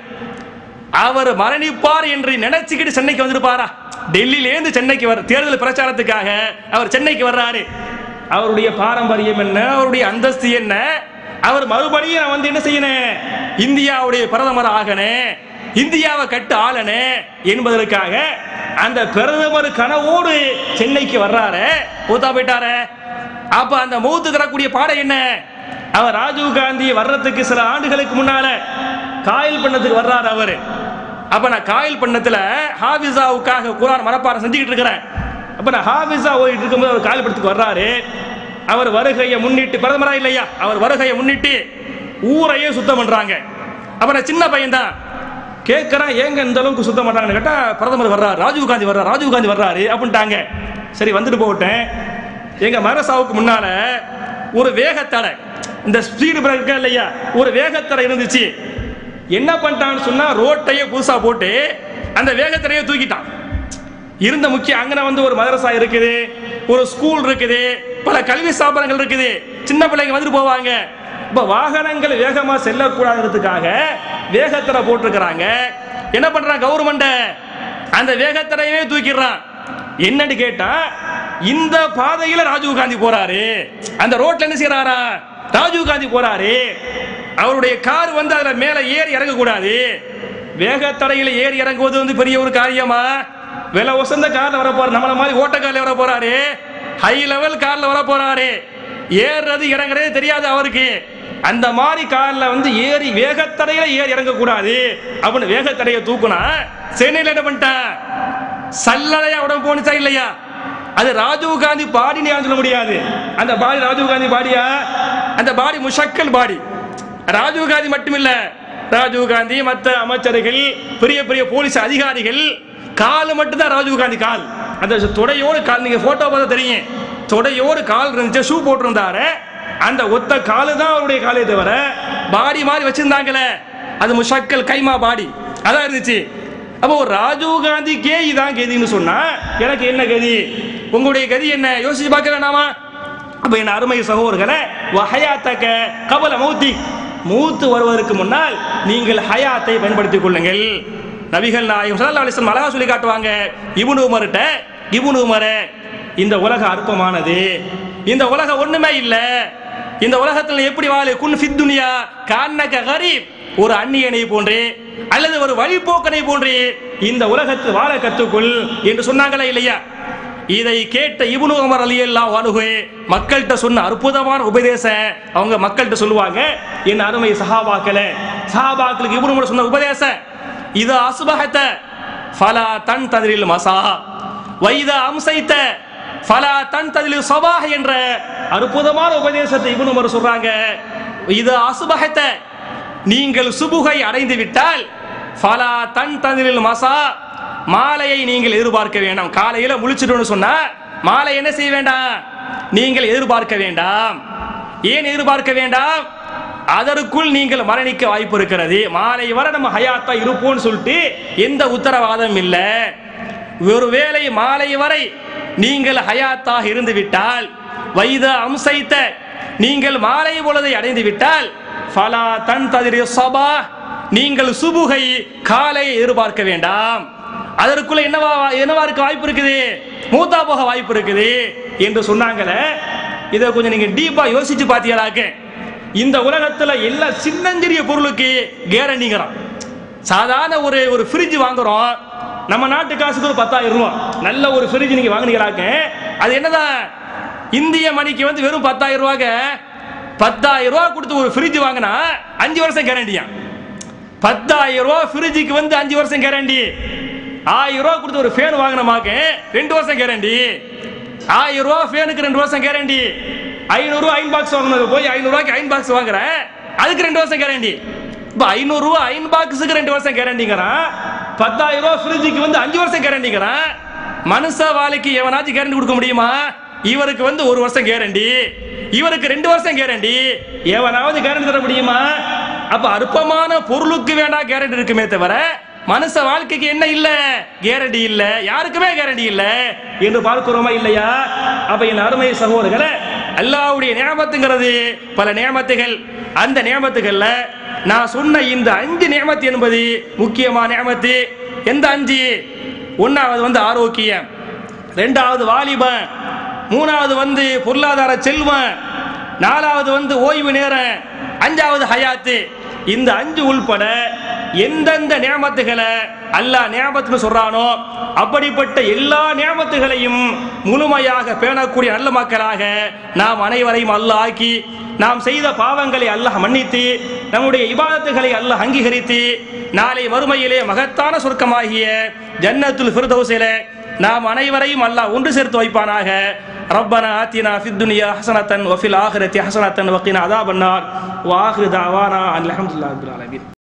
அவர் மரணிப்பார் என்று நினைச்சுக்கிட்டு சென்னைக்கு வந்திருப்பாரா டெல்லியிலேருந்து சென்னைக்கு வர தேர்தல் பிரச்சாரத்துக்காக அவர் சென்னைக்கு வர்றாரு அவருடைய பாரம்பரியம் என்ன அவருடைய அந்தஸ்து என்ன அவர் மறுபடியும் நான் வந்து என்ன செய்யணும் இந்தியாவுடைய பிரதமர் ஆகணும் இந்தியாவை கட்டு ஆளனே என்பதற்காக அந்த பிரதமர் கனவோடு சென்னைக்கு வர்றாரு மூத்தா போயிட்டாரு அப்ப அந்த மூத்து தரக்கூடிய பாடம் என்ன அவர் ராஜீவ் காந்தி வர்றதுக்கு சில ஆண்டுகளுக்கு முன்னால காயல் பண்ணத்துக்கு வர்றாரு அவரு அப்ப நான் காயல் பண்ணத்துல ஹாபிஸாவுக்காக குரான் மனப்பாடம் செஞ்சுக்கிட்டு இருக்கிறேன் அப்ப நான் ஹாபிஸா ஓடிட்டு இருக்கும்போது அவர் காயல் படத்துக்கு வர்றாரு அவர் வருகையை முன்னிட்டு பிரதமரா இல்லையா அவர் வருகையை முன்னிட்டு ஊரையே சுத்தம் பண்றாங்க அப்ப நான் சின்ன பையன் தான் கேட்கறேன் ஏங்க இந்த அளவுக்கு சுத்தம் பண்றாங்கன்னு கேட்டா பிரதமர் வர்றாரு ராஜீவ் காந்தி வர்றாரு ராஜீவ் காந்தி வர்றாரு அப்படின்ட்டாங்க சரி வந்துட்டு போகட்டேன் எங்க மரசாவுக்கு முன்னால ஒரு வேகத்தடை இந்த ஸ்பீடு பிரேக் இல்லையா ஒரு வேகத்தடை இருந்துச்சு என்ன பண்ணிட்டான்னு சொன்னா ரோட்டையே புதுசா போட்டு அந்த வேகத்தடையை தூக்கிட்டான் இருந்த முக்கிய அங்கன வந்து ஒரு மதரசா இருக்குது ஒரு ஸ்கூல் இருக்குது பல கல்வி ஸ்தாபனங்கள் இருக்குது சின்ன பிள்ளைங்க வந்துட்டு போவாங்க இப்ப வாகனங்கள் வேகமா செல்லக்கூடாதுன்றதுக்காக வேகத்தடை போட்டிருக்கிறாங்க என்ன பண்றான் கவர்மெண்ட் அந்த வேகத்தடையவே தூக்கிடுறான் என்னன்னு கேட்டா இந்த பாதையில ராஜீவ் காந்தி போறாரு அந்த ரோட்ல என்ன செய்யறாரா ராஜீவ் காந்தி போறாரு அவருடைய கார் வந்து அதுல மேல ஏறி இறங்க கூடாது வேகத்தடையில ஏறி இறங்குவது வந்து பெரிய ஒரு காரியமா விலை உசந்த கார்ல வர போற நம்மள மாதிரி ஓட்ட கார்ல வர போறாரு ஹை லெவல் கார்ல வர போறாரு ஏறுறது இறங்குறது தெரியாது அவருக்கு அந்த மாதிரி கார்ல வந்து ஏறி வேகத்தடையில ஏறி இறங்க கூடாது அப்படின்னு வேகத்தடையை தூக்குனா சென்னையில என்ன பண்ணிட்டான் சல்லடையா உடம்பு போனுச்சா இல்லையா அது ராஜீவ் காந்தி பாடி சொல்ல முடியாது அந்த பாடி ராஜீவ் காந்தி பாடியா அந்த பாடி முஷக்கல் பாடி ராஜீவ் காந்தி மட்டும் இல்ல ராஜீவ் காந்தி மற்ற அமைச்சர்கள் பெரிய பெரிய போலீஸ் அதிகாரிகள் கால் மட்டும்தான் ராஜீவ் காந்தி கால் அந்த தொடையோடு கால் நீங்க போட்டோ பார்த்தா தெரியும் தொடையோடு கால் இருந்துச்சு ஷூ போட்டிருந்தாரு அந்த ஒத்த காலு தான் அவருடைய காலே தவிர பாடி மாதிரி வச்சிருந்தாங்களே அது முஷக்கல் கைமா பாடி அதான் இருந்துச்சு அப்போ ஒரு ராஜீவ் காந்திக்கே இதான் கதின்னு சொன்னா எனக்கு என்ன கதி உங்களுடைய கதி என்ன யோசிச்சு பார்க்க வேணாமா அப்ப என் அருமை சகோதரர்களே வஹயாத்தக்க கபல மௌத்தி மூத்து வருவதற்கு முன்னால் நீங்கள் ஹயாத்தை பயன்படுத்திக் கொள்ளுங்கள் நபிகள் நாயகம் ஸல்லல்லாஹு அலைஹி வஸல்லம் அழகா சொல்லி காட்டுவாங்க இப்னு உமர்ட்ட இப்னு உமரே இந்த உலகம் அற்பமானது இந்த உலகம் ஒண்ணுமே இல்ல இந்த உலகத்தில் எப்படி வாழு குன் ஃபித் துனியா கான்னக கரீப் ஒரு அந்நியனை போன்றே அல்லது ஒரு வழிபோக்கனை போன்றே இந்த உலகத்தில் வாழ கத்துக்கொள் என்று சொன்னாங்களா இல்லையா இதை கேட்ட இப்னு உமர் ரலியல்லாஹு அன்ஹு மக்கள்கிட்ட சொன்ன அற்புதமான உபதேசம் அவங்க மக்கள்கிட்ட சொல்லுவாங்க என் அருமை சஹாபாக்களே சஹாபாக்களுக்கு இப்னு உமர் சொன்ன உபதேசம் இது அசுபஹத்த ஃபலா தன் ததிரில் மசா வைத அம்சைத்த ஃபலா தன் ததிரில் சபாஹ் என்ற அற்புதமான உபதேசத்தை இப்னு உமர் சொல்றாங்க இது அசுபஹத்த நீங்கள் சுபுகை அடைந்து விட்டால் ஃபலா தன் ததிரில் மசா மாலையை நீங்கள் எதிர்பார்க்க வேண்டாம் காலையில முழிச்சிட்டோம்னு சொன்னா மாலை என்ன செய்ய வேண்டாம் நீங்கள் எதிர்பார்க்க வேண்டாம் ஏன் எதிர்பார்க்க வேண்டாம் அதற்குள் நீங்கள் மரணிக்க வாய்ப்பு இருக்கிறது மாலை வரை நம்ம ஹயாத்தா இருப்போம்னு சொல்லிட்டு எந்த உத்தரவாதம் இல்லை ஒருவேளை மாலை வரை நீங்கள் ஹயாத்தாக இருந்து விட்டால் வைத அம்சைத்த நீங்கள் மாலை பொழுதை அடைந்து விட்டால் ஃபலா தன் ததிரி சபா நீங்கள் சுபுகை காலை எதிர்பார்க்க வேண்டாம் அதற்குள்ள என்னவா என்னவா இருக்க வாய்ப்பு இருக்குது மூத்தா போக வாய்ப்பு இருக்குது என்று சொன்னாங்களே இதை கொஞ்சம் நீங்க டீப்பா யோசிச்சு பாத்தீங்களாக்க இந்த உலகத்துல எல்லா சின்னஞ்சிறிய பொருளுக்கு கேரண்டிங்கிறான் சாதாரண ஒரு ஒரு ஃப்ரிட்ஜ் வாங்குறோம் நம்ம நாட்டு காசுக்கு ஒரு பத்தாயிரம் ரூபாய் நல்ல ஒரு ஃப்ரிட்ஜ் நீங்க வாங்குனீங்களாக்க அது என்னதான் இந்திய மணிக்கு வந்து வெறும் பத்தாயிரம் ரூபாய்க்கு பத்தாயிரம் ரூபாய் கொடுத்து ஒரு ஃப்ரிட்ஜ் வாங்கினா அஞ்சு வருஷம் கேரண்டியா பத்தாயிரம் ரூபாய் ஃப்ரிட்ஜுக்கு வந்து அஞ்சு வருஷம் கேரண்டி ஆயிரம் ரூபாய் கொடுத்து ஒரு ஃபேன் வாங்கினமாக்க ரெண்டு வருஷம் கேரண்டி ஆயிரம் ரூபாய் ஃபேனுக்கு ரெண்டு வருஷம் கேரண்டி ஐநூறு ரூபாய் அயன் பாக்ஸ் வாங்கினது போய் ஐநூறு ரூபாய்க்கு அயன் பாக்ஸ் வாங்குறேன் அதுக்கு ரெண்டு வருஷம் கேரண்டி இப்போ ஐநூறு ரூபாய் அயன் பாக்ஸுக்கு ரெண்டு வருஷம் கேரண்டிங்கிறான் பத்தாயிரம் ரூபாய் ஃப்ரிட்ஜுக்கு வந்து அஞ்சு வருஷம் கேரண்டிங்கிறான் மனுஷ வாழ்க்கை எவனாச்சும் கேரண்டி கொடுக்க முடியுமா இவருக்கு வந்து ஒரு வருஷம் கேரண்டி இவருக்கு ரெண்டு வருஷம் கேரண்டி எவனாவது கேரண்டி தர முடியுமா அப்ப அற்பமான பொருளுக்கு வேண்டாம் கேரண்டி இருக்குமே தவிர மனுஷ வாழ்க்கைக்கு என்ன இல்ல கேரண்டி இல்ல யாருக்குமே கேரண்டி இல்ல என்று பார்க்கிறோமா இல்லையா அப்ப என் அருமை சகோதரர்களே அல்லாவுடைய நியமத்துங்கிறது பல நியமத்துகள் அந்த நியமத்துகள்ல நான் சொன்ன இந்த அஞ்சு நியமத்து என்பது முக்கியமான நியமத்து எந்த அஞ்சு ஒன்னாவது வந்து ஆரோக்கியம் ரெண்டாவது வாலிபன் மூணாவது வந்து பொருளாதார செல்வம் நாலாவது வந்து ஓய்வு நேரம் அஞ்சாவது ஹயாத்து இந்த அஞ்சு உள்பட எந்தெந்த நியமத்துகளை அல்லாஹ் நியமத்துன்னு சொல்றானோ அப்படிப்பட்ட எல்லா நியமத்துகளையும் முழுமையாக பேணக்கூடிய நல்ல மக்களாக நாம் அனைவரையும் அல்லாஹ் ஆக்கி நாம் செய்த பாவங்களை அல்லாஹ் மன்னித்து நம்முடைய இபாதத்துகளை அல்லாஹ் அங்கீகரித்து நாளை மறுமையிலே மகத்தான சொர்க்கமாகிய ஜன்னத்துல் ஃபிர்தௌஸிலே நாம் அனைவரையும் அல்லாஹ் ஒன்று சேர்த்து வைப்பானாக ربنا آتنا في الدنيا حسنة وفي الآخرة حسنة وقنا عذاب النار وآخر دعوانا أن الحمد لله رب العالمين